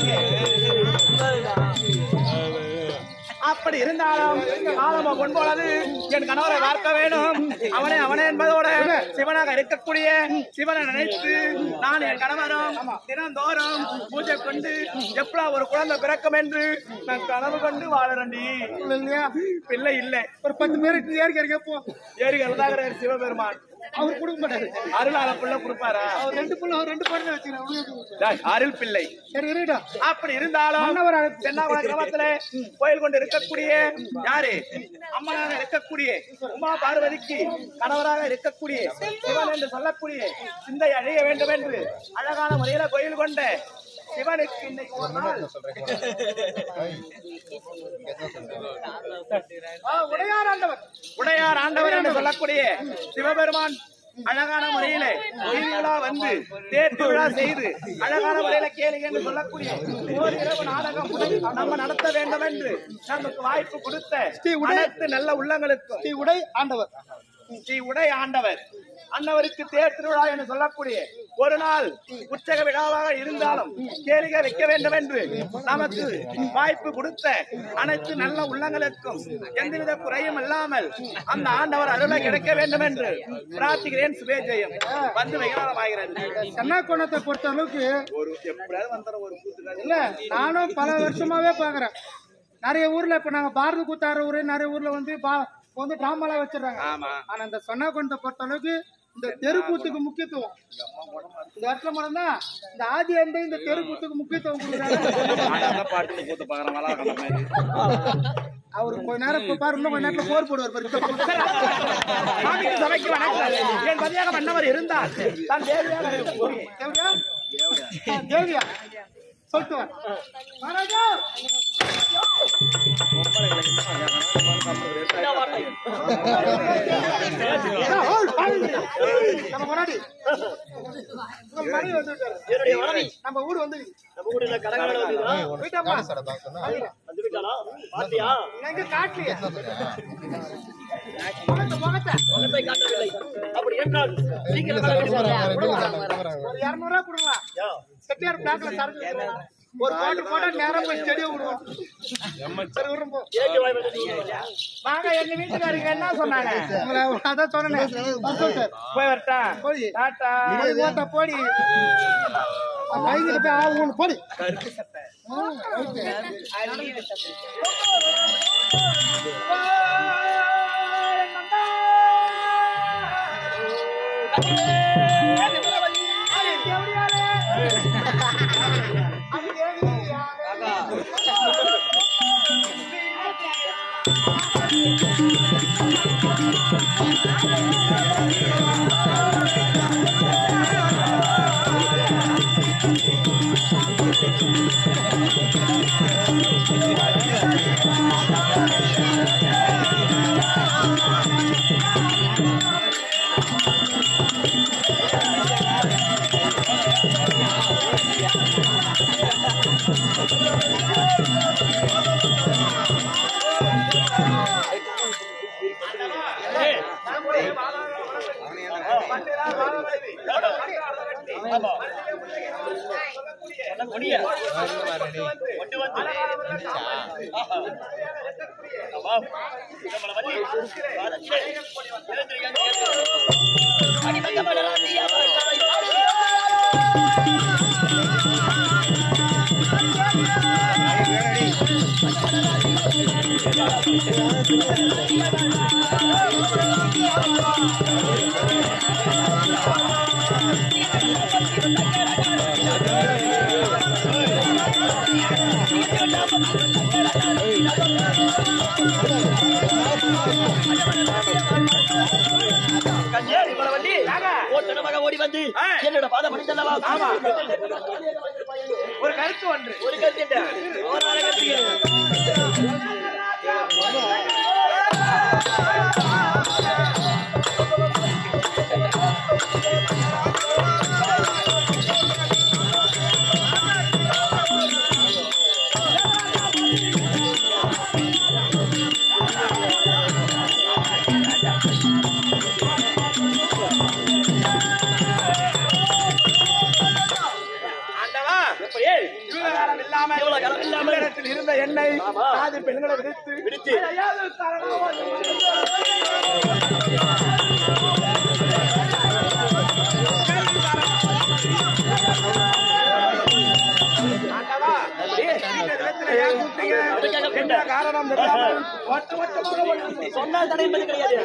அப்படி இருந்தாலும் காலமோ பொன்போலது என் கணவரை பார்க்க வேணும் அவனே அவனே என்பதோட சிவனாக இருக்கக்கூடிய சிவனை நினைத்து நான் என் கணவரும் தினந்தோறும் பூஜை கொண்டு எப்படா ஒரு குழந்தை பிறக்கும் என்று நான் கனவு கொண்டு வாழறண்டி
இல்லையா
பிள்ளை இல்லை
ஒரு பத்து பேர் ஏறி இறங்க போ
ஏறி கருதாகிறார் சிவபெருமான்
அவர் கொடுக்க மாட்டாரு
அருளால பிள்ளை கொடுப்பாரா
அவர் ரெண்டு புள்ள ரெண்டு பொண்ணு வச்சுக்கிறேன்
டேய், அருள் பிள்ளை
சரி இருடா
அப்படி இருந்தாலும்
மன்னவர் அழைப்பு.
தென்னாவள கிராமத்துல கோயில் கொண்டு இருக்கக்கூடிய யாரு அம்மனாக இருக்கக்கூடிய உமா பார்வதிக்கு கணவராக இருக்கக்கூடிய சிவன் என்று சொல்லக்கூடிய சிந்தை அழிய வேண்டும் என்று அழகான முறையில கோயில் கொண்ட சிவனுக்கு இன்னைக்கு ஒரு நாள்
உடையார் ஆண்டவர்
உடையார் ஆண்டவர் என்று சொல்லக்கூடிய சிவபெருமான் அழகான முறையில கோயில்களா வந்து தேர்த்து விழா செய்து அழகான முறையில கேளுங்க என்று சொல்லக்கூடிய ஒரு இரவு நாடகம் நம்ம நடத்த வேண்டும் என்று நமக்கு வாய்ப்பு கொடுத்த அனைத்து நல்ல உள்ளங்களுக்கும்
ஸ்ரீ உடை ஆண்டவர்
ஸ்ரீ உடை ஆண்டவர் அன்னவருக்கு தேர் திருவிழா என்று சொல்லக்கூடிய ஒரு நாள் உற்சக விழாவாக இருந்தாலும் கேளிகை வைக்க வேண்டும் என்று நமக்கு வாய்ப்பு கொடுத்த அனைத்து நல்ல உள்ளங்களுக்கும் எந்தவித குறையும் இல்லாமல் அந்த ஆண்டவர் அருளை கிடைக்க வேண்டும் என்று பிரார்த்திக்கிறேன் சுபேஜெயம் வந்து வெகுநாளமாகிறது
சென்னா கோணத்தை பொறுத்த அளவுக்கு
ஒரு எப்படியாவது வந்துடும் ஒரு கூத்துக்காக
இல்ல நானும் பல வருஷமாவே பாக்குறேன் நிறைய ஊர்ல இப்ப நாங்க பாரத கூத்தார ஊரு நிறைய ஊர்ல வந்து பா- இப்ப வந்து டிராமாலாம் வச்சிடுறாங்க
ஆமா
ஆனா இந்த சொன்னா கோணத்தை பொறுத்த அளவுக்கு இந்த தெருக்கூத்துக்கு முக்கியத்துவம் இந்த இடத்துல மட்டும் தான் இந்த ஆதி அண்டை இந்த தெருக்கூத்துக்கு முக்கியத்துவம் கொடுக்குறாங்க
பாட்டு கூத்து பாக்குற மாதிரி
அவரு கொஞ்ச நேரம் இப்ப பாரு இன்னும் கொஞ்ச நேரத்துல போர் போடுவார் பாரு.
சாமிக்கு சபைக்கு வணக்கம் என் பதியாக மன்னவர் இருந்தால் தான் தேவையாக இருக்கக்கூடிய
தேவடியா ஆ, தேவடியா சொல்லிட்டு வா. மகாராஜா நம்ம முன்னாடி உங்க மனைவி வந்துட்டாரு. நம்ம ஊர் வந்து போயிட்டாமா? எங்க காட்டலையே? முகத்தை, முகத்தை. ஒரு இருநூறு ரூபா கொடுங்க செட்டியார் பிளாக்ல சரக்கு வித்துருவோம். ஒரு கோட்டு போட்டா நேரம் போய் ஸ்டெடியோ விடுவோம் சரி விடுறோம் போ.
வாங்க எங்க வீட்டுக்காரங்க என்ன சொன்னாங்க
உங்களை அதான் சொன்னேன் சொல்லிட்டாரு.
போய் வரட்டா
போய்.
டாட்டா
போய் ஓட்ட போடி கைகிட்ட போய் ஆ ஊன்னு போடி ஆ, ஓகே.
கல்யாணி வண்டி ஓட்டனமாக ஓடி வந்து
ஆ.
என்னோட பாதம் படித்தல்லவா
ஆமா. ஒரு கருத்து ஒன்று
ஒரு கருத்து என்ன? ஒரு நாள் கருத்து
ஆண்டவா விவகாரம் இல்லாமல் இல்லாம
இவ்வளவு கனம் இல்லாம
இடத்தில் இருந்த எண்ணெய் ஆதி பெண்களை விடுத்து
விடுத்து.
ஐயாவது காரணமாக ஆண்டவா, இந்த இடத்துல ஏன் கூப்பிட்டீங்க? என்ன காரணம் தெரியாமல் ஒட்ட ஒட்டமாக ஓடி
சொன்னால் தடை என்பது கிடையாது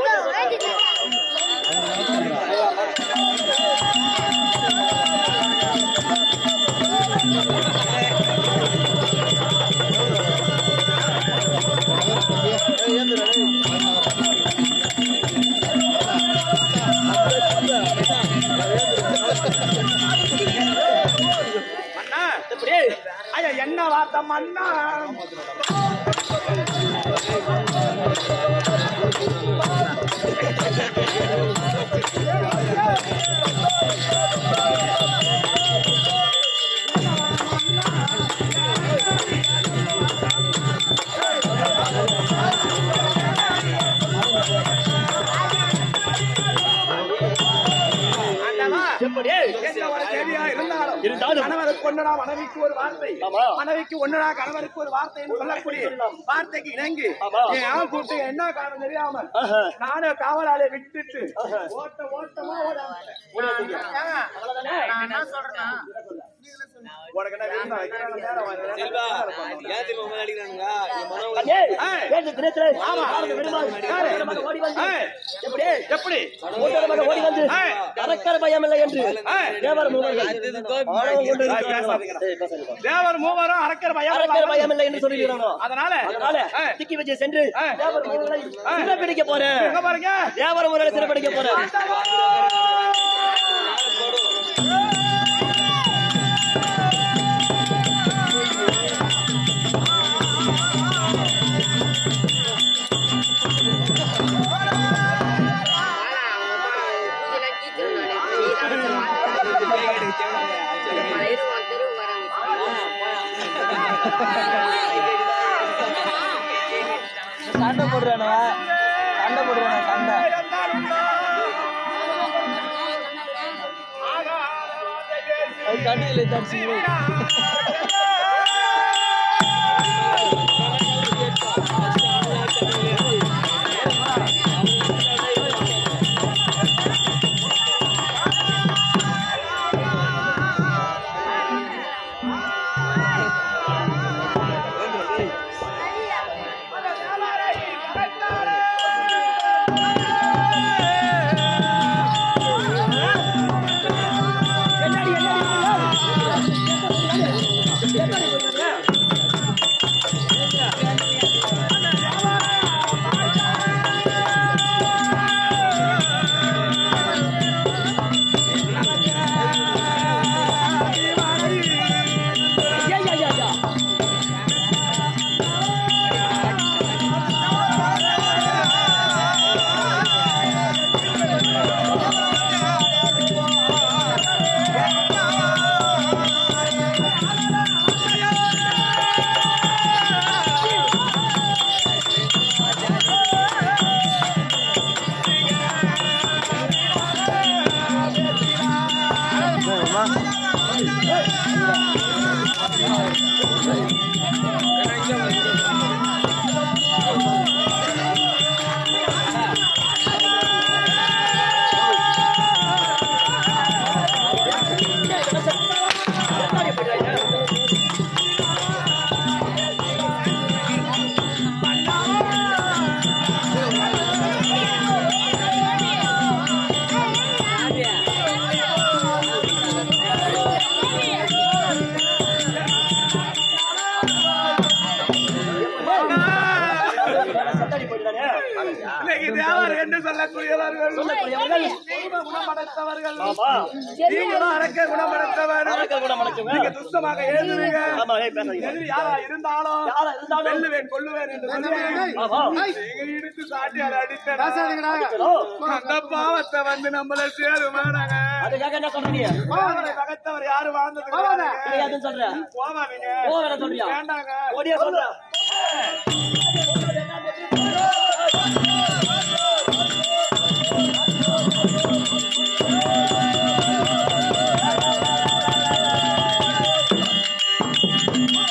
அண்ணா
எப்படி
ஐயா என்ன வார்த்தை மண்ணா ஆண்டவா,
எப்படி
என்ன ஒரு செய்தியா இருந்தாலும்
இருந்தாலும்.
கணவருக்கு ஒண்ணுனா மனைவிக்கு ஒரு வார்த்தை
ஆமா.
மனைவிக்கு ஒண்ணுனா கணவருக்கு ஒரு வார்த்தைன்னு சொல்லக்கூடிய வார்த்தைக்கு இணங்கி
ஆமா.
ஏன் ஆள் கூப்பிட்டு என்ன காரணம் தெரியாம
ஆஹா.
நானும் காவலாளியை விட்டுட்டு ஓட்ட ஓட்டமா ஓடாம
நான் என்ன சொல்றேன்னா
உனக்கு என்ன விருந்தா வைக்கிறாங்க நேரம் வாங்க.
ஏன் திரும்ப முதல்ல அடிக்கிறானுங்க என் மனம்
அண்ணே,
ஏய்.
ஏழு தினத்திலே
ஆமா.
ஆறு பெருமாள்
யாரு?
கூட்டமாக ஓடி வந்து
ஏய்,
எப்படி
எப்படி
கூட்டமாக ஓடி வந்து
ஏய்.
அரக்கர் பயமில்லை என்று
ஏய்.
தேவர் மூவர்கள் ஆணவம் கொண்டு
ஏய்,
இருக்கிறார்களாம்.
பேசாதீங்கடா.
ஏய், பேசாதீங்க.
தேவர் மூவரும் அரக்கர் பயம்
அரக்கர் பயமில்லை என்று சொல்லுகிறானோ
அதனால
அதனால
ஏய்,
திக்கி வச்சு சென்று
ஏய்.
தேவர் மூவர்களை சிறப்பிடிக்க போறேன்
எங்க பாருங்க
தேவர் மூவர்களை சிறப்பிடிக்க போறேன் சண்டை போடுறானே சண்டை போடுறானே சண்டை அது கண்ணில் தடிச்சு ஐயா ஐயா ஐயா சத்தாடி போயிட்டானே
இன்னைக்கு தேவர் என்று சொல்லக்கூடியவர்கள்
சொல்லக்கூடியவர்கள்
தெய்வ குணமடைத்தவர்கள்
ஆமா
நீங்களும் அரக்க குணமடைத்தவர்
அரக்க குணமடைத்தவங்க.
நீங்க துஷ்டமாக எழுதுறீங்க
ஆமா ஏய் பேசாதீங்க
எதிரி யாரா இருந்தாலும்
யாரா இருந்தாலும்
வெல்லுவேன் கொல்லுவேன் என்று சொல்லி
ஆமா
நீங்க இடித்து சாட்டி அதை அடித்தனா
அடிச்சதோ?
அந்த பாவத்தை வந்து நம்மள சேருமானாங்க
அதுக்காக என்ன சொல்றீங்க
பாவனை பகத்தவர் யாரு வாழ்ந்தது கிடையாது.
கிடையாதுன்னு சொல்றேன்
போவாதீங்க
போக வேணாம் சொல்றியா
வேண்டாங்க
ஓடியா சொல்றேன்
ஆ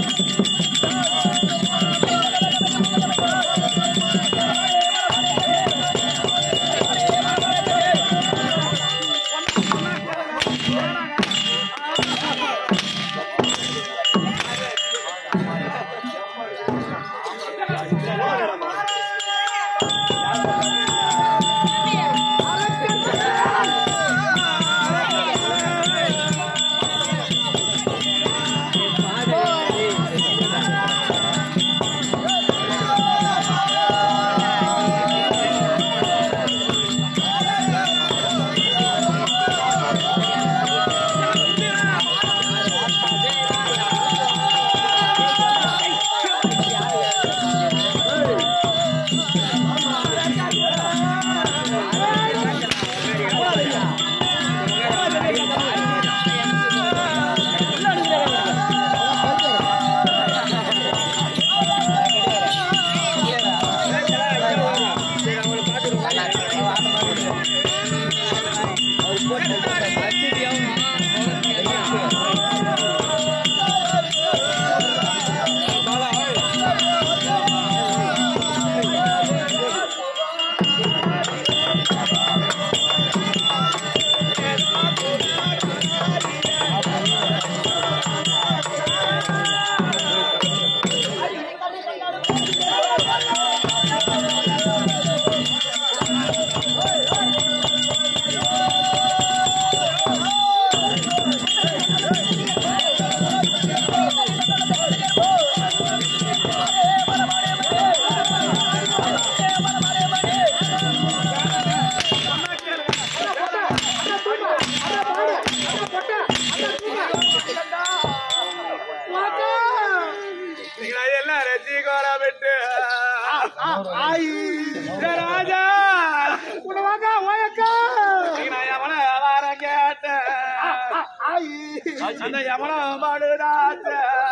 அந்த எவனம் பாடுடாச்ச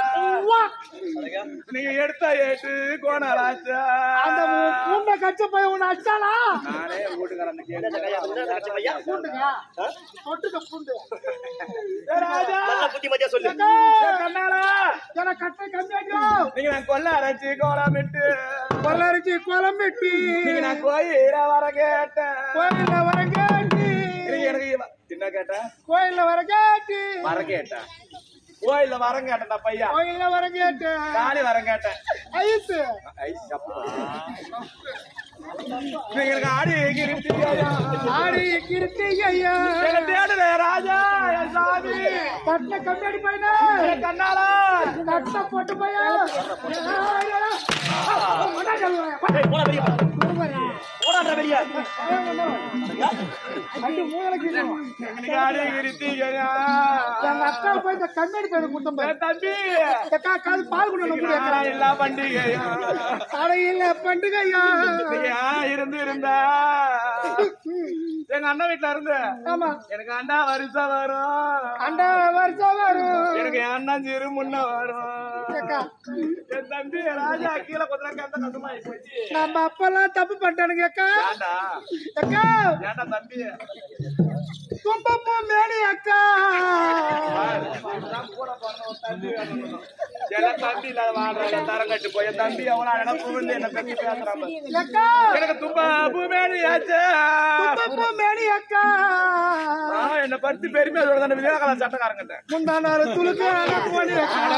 நீங்க எடுத்த ஏட்டு கோணலாச்ச
அந்த பூண்டை கச்ச போய் உன்னை அடிச்சானா
நானே வீட்டுக்காரன் கேட்டு
பூண்டுங்க தொட்டுக்க பூண்டு
ராஜா
புத்திமதியா சொல்லு
கண்ணாலா
எனக்கு கட்டை கம்மியாக்கும்
நீங்க நான் கொல்ல அரைச்சி கோலமிட்டு
கொள்ளரிச்சி குளம் வெட்டி
நீங்க நான் கோயில வர கேட்டேன்
கோயில்ல வர கேட்டி
நீங்க எனக்கு இவ- என்ன கேட்டேன்
கோயில்ல வர கேட்டி
வர கேட்டேன் கோயில்ல வர கேட்டேன்டா பையா
கோயில்ல வர கேட்டு
காலி வர கேட்டேன்
ஐஸ்
ஐ, அப்பா. நீங்க எனக்கு ஆடி கிருத்தியா
ஆடி கிருத்தி ஐயா
என்ன தேடுற ராஜா என் சாமி
பட்டை கம்மியாடி போயினா
என் கண்ணாலா
கட்ட போட்டு போயா
போடா வெளிய போடா வெளிய
அடி மூளைக்கு
எனக்கு ஆடி கிருத்தியா
எங்க அக்கா போய் இந்த கண்ணாடி பையன் கொடுத்தோம் பாரு.
என் தம்பி
அக்கா காது பால் கொண்டு வந்து
நான் எல்லா பண்டிகையும்
கடையில பண்டிகையா
நீங்க இருந்து இருந்தா எங்க அண்ணன் வீட்டுல இருந்து
ஆமா
எனக்கு அண்ணா வருஷம் வரும்
அண்டா வருஷம் வரும்
எனக்கு என் அண்ணன் சிறு முன்ன வரும்
அக்கா,
என் தம்பி ராஜா கீழே கொஞ்சம் கந்த கந்தமாயி போச்சு
நம்ம அப்பெல்லாம் தப்பு பண்ணிட்டானுங்க அக்கா
ஏண்டா
அக்கா
ஏண்டா தம்பி
தும்பப்பூ மேடி அக்கா
பாரு, நான் கூட பிறந்த ஒரு தம்பி வேணும். ஏன்னா தம்பி இல்லாத வாழ்றாங்க தரம் கட்டு போய் என் தம்பி எவ்வளவு அழகா புகழ்ந்து என்ன பத்தி பேசுறாங்க
அக்கா
எனக்கு துப்பா பூமேனி ஆச்சு
தும்பப்பூ மேடி அக்கா
என்ன பத்தி பெருமையா சொல்றேன் விஜயகால சட்டக்காரங்கிட்ட
முந்தா நாள் துளுக்கு போனி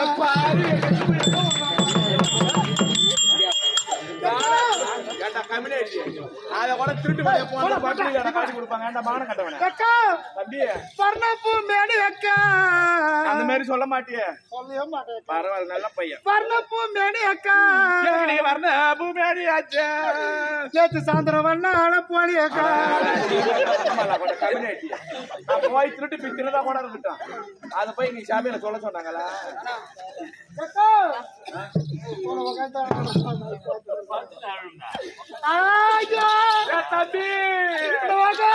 ஏண்டா கம்யூனிட்டி அத கூட திருட்டு வெளியே போன பட்டு காட்டி கொடுப்பாங்க ஏண்டா மானம் கட்டவன
அக்கா
தம்பி
பர்ணப்பூ மேடி அக்கா
அந்த மாதிரி சொல்ல மாட்டியே
சொல்லவே மாட்டேன்
பரவாயில்ல நல்ல பையன்
பர்ணப்பூ மேடி அக்கா
எனக்கு நீ வரல பூமேனி ஆச்சு
நேத்து சாயந்தரம் வண்ணால போனி அக்கா
கம்யூனிட்டி நான் போய் திருட்டு போய் திருடா கூட இருக்கட்டும் அதை போய் நீ சாமியில சொல்ல சொன்னாங்களா
அக்கா ஐயோ
ஏ தம்பி
வாங்க.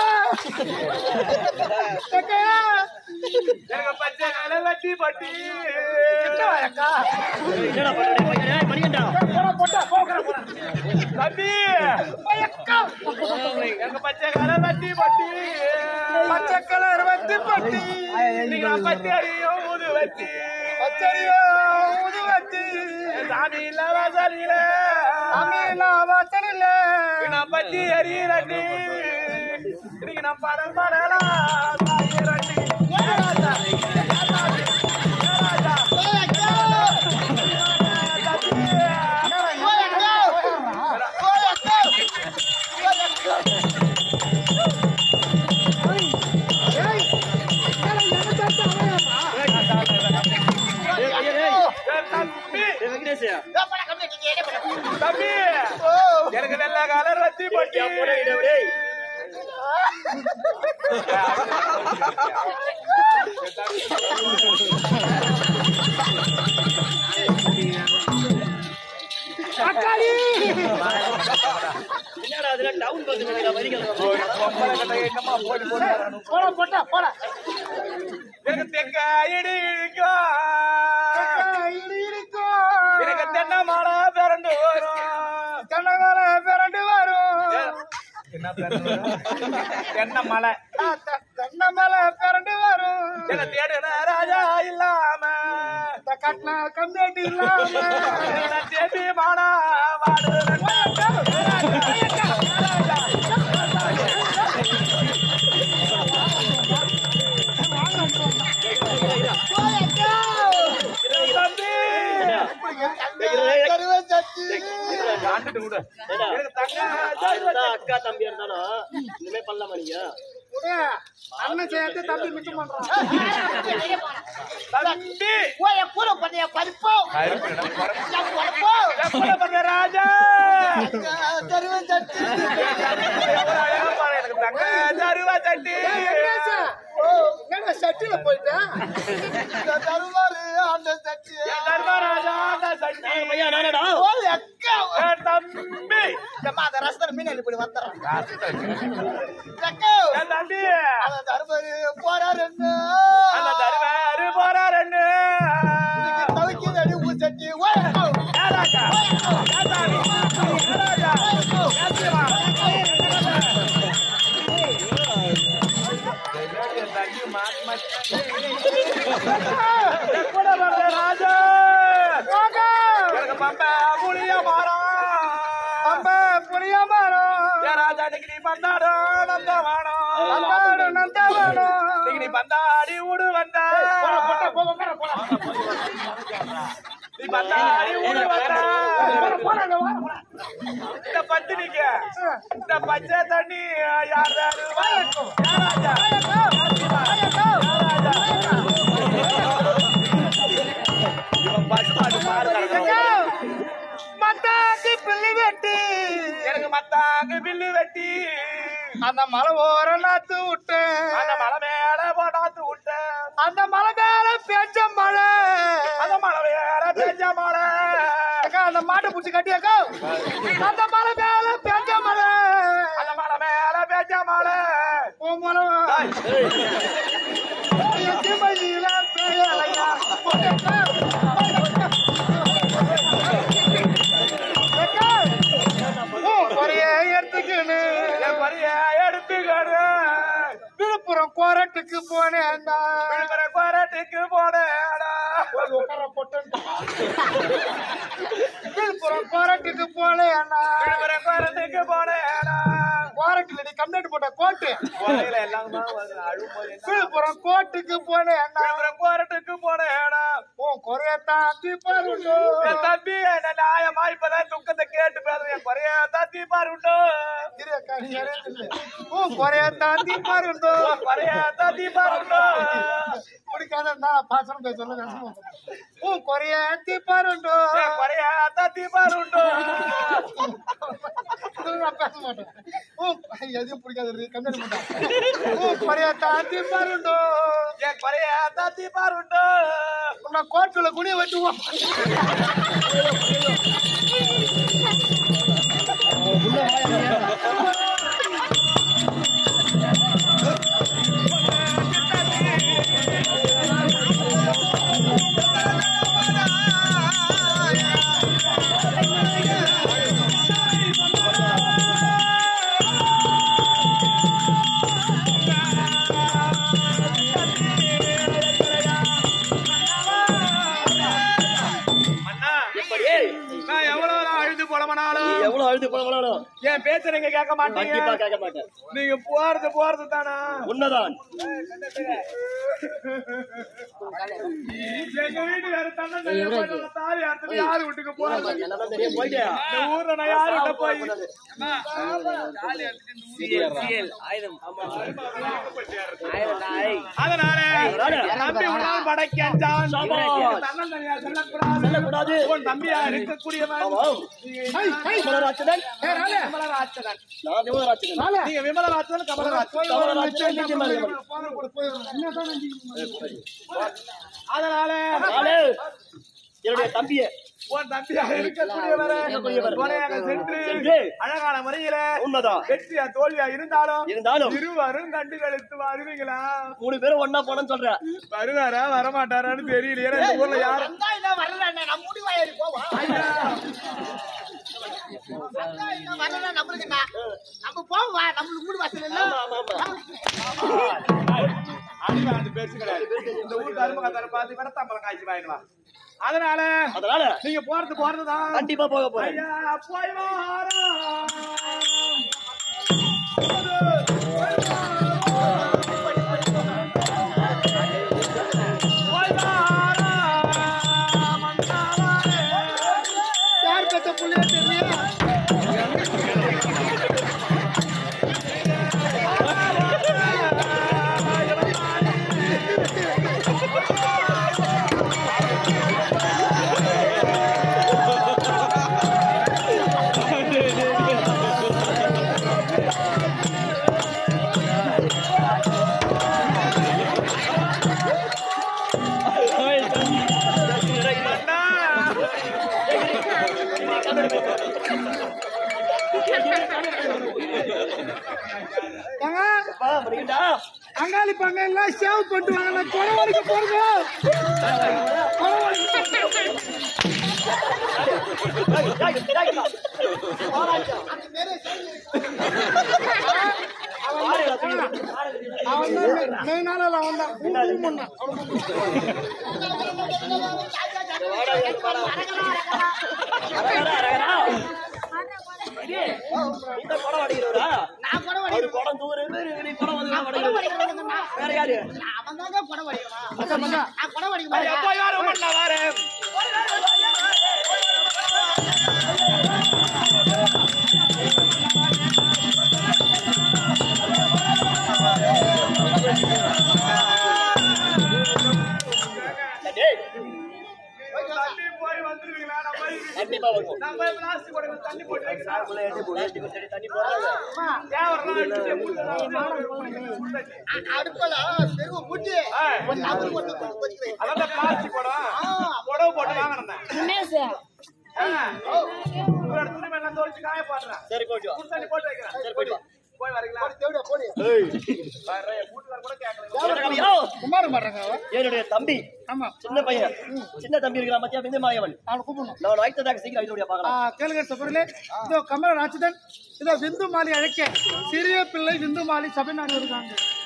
அக்கா
எனக்கு பச்சை கலை வெட்டி பட்டி
அக்கா
என்னடா பண்ற பையன் மணிகண்டா
தம்பி
அக்கா
எங்க பச்சை கலை வெட்டி பட்டி
பச்சை கலர் வந்து பட்டி
நீங்க நான் பச்சை அடியும் ஊது வச்சு
பச்சையோ உதுவத்தி
சாமி இல்ல வாசலில
அமீல வாசலில
நான் பத்தி எரியறடி இன்னைக்கு நான் படம் படலாம் சாயிரடி ஏ ராஜா ஏ ராஜா ஏ ராஜா தம்பி
வெங்கடேஷ்
தம்பி எனக்கு நல்ல கலர் வச்சு பட்டி
போடா இடே
அக்காளி
என்னடா அதுல டவுன் பஸ் வரிகள்
பொம்பளை கட்டை என்னமா போட்டு போட்டு
போட போட்டா போட
எனக்கு தெக்க இடி இடிக்கும்
இடி இருக்கும்
எனக்கு தென்னை மலை பிறண்டு வரும்
கண்ணகால பிறண்டு வரும்
என்ன பிறண்டு வரும்? தென்னை மலை
தென்னை மேல பிறண்டு வரும்
என்ன தேடுன ராஜா இல்லாம
இந்த கட்டின கம்மியாட்டி இல்லாம
என்ன தேடி மானா வாடுறேன் தம்பி ஆண்டுட்டு விடு எனக்கு தங்க
ஆயிரம் அக்கா தம்பி இருந்தாலும் இனிமே பண்ணலாமா நீங்க
விடு. அண்ணன் சேர்த்து தம்பி மிச்சம் பண்றான்
தம்பி
போய் கூட பண்ணிய படிப்போம்
எப்பட பண்ண ராஜா
தருவன் சட்டி
எவ்வளவு அழகா பாரு எனக்கு தங்க தருவா சட்டி
என்னடா சட்டில போயிட்டேன்
தருவாரு அந்த சட்டி
தர்மராஜா அந்த சட்டி
பையன் நானடா
ஓய் அக்கா
ஏ தம்பி
அம்மா அந்த ரசத்துல மீன் இப்படி வந்துடுறேன் அக்கா
ஏ தம்பி
அந்த தருவாரு போறாரு
அந்த தருவ கூட வர்ற ராஜா எனக்கு பம்ப புளிய மரம்
அம்ப புளிய மரம்
ஏ ராஜா இன்னைக்கு நீ பந்தாடோ நந்தவானம்
அந்தாடு நந்தவனம்
இன்னைக்கு நீ பந்தாடி ஊடு வந்த நீ பந்தாடி ஊடு வந்த இந்த பத்தினிக்க இந்த பச்சை தண்ணி யார் தருவா? யா ராஜா இவன் பசுமாடு மாடு கறக்கணும்.
மத்தாக்கு பிள்ளை வெட்டி
எனக்கு மத்தாங்க பில்லு வெட்டி
அந்த மலை ஓர நாத்து விட்டேன்
அந்த மலை மேல போட்டாத்து விட்டேன்
அந்த மலை மேல பேச்ச மழை
அந்த மலை மேல பெஞ்ச மலை
அக்கா அந்த மாட்டை புடிச்சு கட்டியாக்கா அந்த மலை மேல பேச்ச மழை
அந்த மலை மேல பெஞ்ச மலை
ஓ மலை எத்திமதியில பேயலையா அக்கா. அக்கா. ஓ, ஒரே எடுத்துக்கின்னு
என் பரிய எடுத்துக்கடு
விழுப்புரம் கோரட்டுக்கு போனேன்
விழுப்புர கோரட்டுக்கு போனேடா
விழுப்புரம் கோரட்டுக்கு போனேன்னா
விழுப்புர கோரட்டுக்கு போனேடா
கோரட்டுல நீ கம்ப்ளைண்ட் போட்ட கோட்டு
கோரையில எல்லாம் தான் வருது அழும்போது என்ன
விழுப்புரம் கோட்டுக்கு போனேன்னா
விழுப்புர கோரட்டுக்கு போனேடா
உன் குறையத்தான் தீப்பாருண்டோ
என் தம்பி என்ன நியாயமா இப்பதான் துக்கத்தை கேட்டு பேசுறேன் என் குறைய தத்தி பாருண்டோ
உன் குறையத்தான் தீப்பாருண்டோ
குறைய தத்தி பாருண்டோ
பிடிக்காத பாசனம் பேசல உன் குறைய தீப்பாருண்டோ
என் குறைய தத்தி பாருண்டோ
நான் பேச மாட்டேன் உன் எதுவும் பிடிக்காது கம்ப்ளைண்ட் போட்டேன் உன் குறையத்தான் தீப்பாருண்டோ
என் குறைய தத்தி பாருண்டோ
உன்னை கோட்டுல குனிய வெட்டுவோம்
அண்ணா
எப்படி
நான் எவ்வளவு நாள் அழுது புலம்பனாலும்
எவ்வளவு அழுது போனாலும்
என் பேச்ச நீங்க கேட்க
கண்டிப்பா
மாட்டீங்க
கேட்க மாட்டேன்
நீங்க போறது போறது தானா
உண்மைதான்
எங்க வீட்டு வேற தன்னந்தனியா போயிட்டு நம்ம தாலி அறுத்துட்டு யாரு வீட்டுக்கு போறது
என்னதான் தெரியும் போயிட்டேன்
இந்த ஊர்ல நான் யாரு கிட்ட போய் அதனால தம்பி உன்னால் படைக்கான்
சாபாஷ்.
தன்னந்தனியா செல்லக்கூடாது
செல்லக்கூடாது.
உன் தம்பியா இருக்கக்கூடியவன்
ஆமாம் கமலராட்சதன்
விமலராட்சதன்
நான் விமலராட்சதன்
நீங்க விமலராட்சதன் கமலராட்சன்
கமலராட்சதன் நீதிமன்றம்
அதனால
நானே என்னுடைய தம்பியை
உன் தம்பியா இருக்கக்கூடியவரை
இருக்கக்கூடியவர்.
துணையாக சென்று
சென்று
அழகான முறையில
உண்மைதான்
வெற்றியா தோல்வியா இருந்தாலும்
இருந்தாலும்
இருவரும் கண்டு கழித்து வருவீங்களா
மூணு பேரும் ஒன்னா போனேன்னு சொல்றேன்
வருவாரா வரமாட்டாரான்னு தெரியல ஏன்னா இந்த ஊர்ல யாரும்
வந்தா இல்ல வரல நம்ம முடிவாயிரு போவா வரல நம்மளுக்கு என்ன? நம்ம போவா நம்மளுக்கு மூடு வாசல் இல்ல
ஆமா ஆமா
அடிமை அந்த பேச்சு கிடையாது இந்த ஊருக்கு அருமகத்தார பார்த்து கூட தம்பளம் காய்ச்சி வாங்கிடுவா அதனால
அதனால
நீங்க போறது போறதுதான்
கண்டிப்பா போக போறேன்
ஐயா போய் வாரா
யார் பெற்ற புள்ளைய தெரியும் ஏங்க,
வா, வருகின்றா.
அங்காளி பங்க எல்லாம் சேவ் பண்ணிட்டு வாங்க நான் கொலை வரைக்க போறேங்க அவன் தான் மெயின் ஆள் அவன் தான் ஊ, ஊ முன்னா.
இந்த படம் அடிக்கிறவரா
நான் குடம்
அவரு
வடிக்கிறேன்.
படம் தூரு நீ படம் வந்து
நான் குடம் வடிக்கிறவனுங்க நான்.
வேற யாரு
நான் அவன்தாங்க குடம் வடிக்கிறான்.
மச்சான், மச்சான்.
நான் குடம் வடிக்க
அது
மாட்டேன்.
எப்போ யாரும் பண்ண வாரேன்
டேய்,
தண்ணி போய் வந்துருவீங்களா நம்ம
கண்டிப்பா வருவோம்
நான் போய் பிளாஸ்டிக் போட்டு தண்ணி போட்டு வைக்கிறேன்
பிளாஸ்டிக் வச்சு தண்ணி போறாங்க
தேவரெல்லாம் எடுத்துட்டு மூட்டை
அ- அடுப்புல பெருகு மூட்டி, ஒரு நபர் கொண்டு வந்து கொதிக்கிறேன்.
அதான் பிளாஸ்டிக் குடம் புடவை போட்டு வாங்கினேன் உங்களோட துணி மேல தோச்சு காய போடுறேன்
சரி போயிட்டு வா
புது தண்ணி போட்டு வைக்கிறேன்
சரி போயிட்டு வா
போய் வரீங்களா
தேவடியா, போடு.
வர்றேன். என் வீட்டுக்காரர் கூட கேட்கல
வீரகவியோ,
குமார் மாட்டாங்க அவன்.
என்னுடைய தம்பி
ஆமா
சின்ன பையன் சின்ன தம்பி இருக்கிறான் மத்தியா பிந்து மாயவன்
அவனை கூப்பிடணும்
நான் வாய்த்ததாக சீக்கிரம் இதோடைய
ஆ,
பார்க்கலாம்
கேளுங்க சபரிலே இதோ கமல ராட்சதன் இதோ விந்து மாலி அழைக்க சிறிய பிள்ளை விந்து மாலி சபை நாடு இருக்காங்க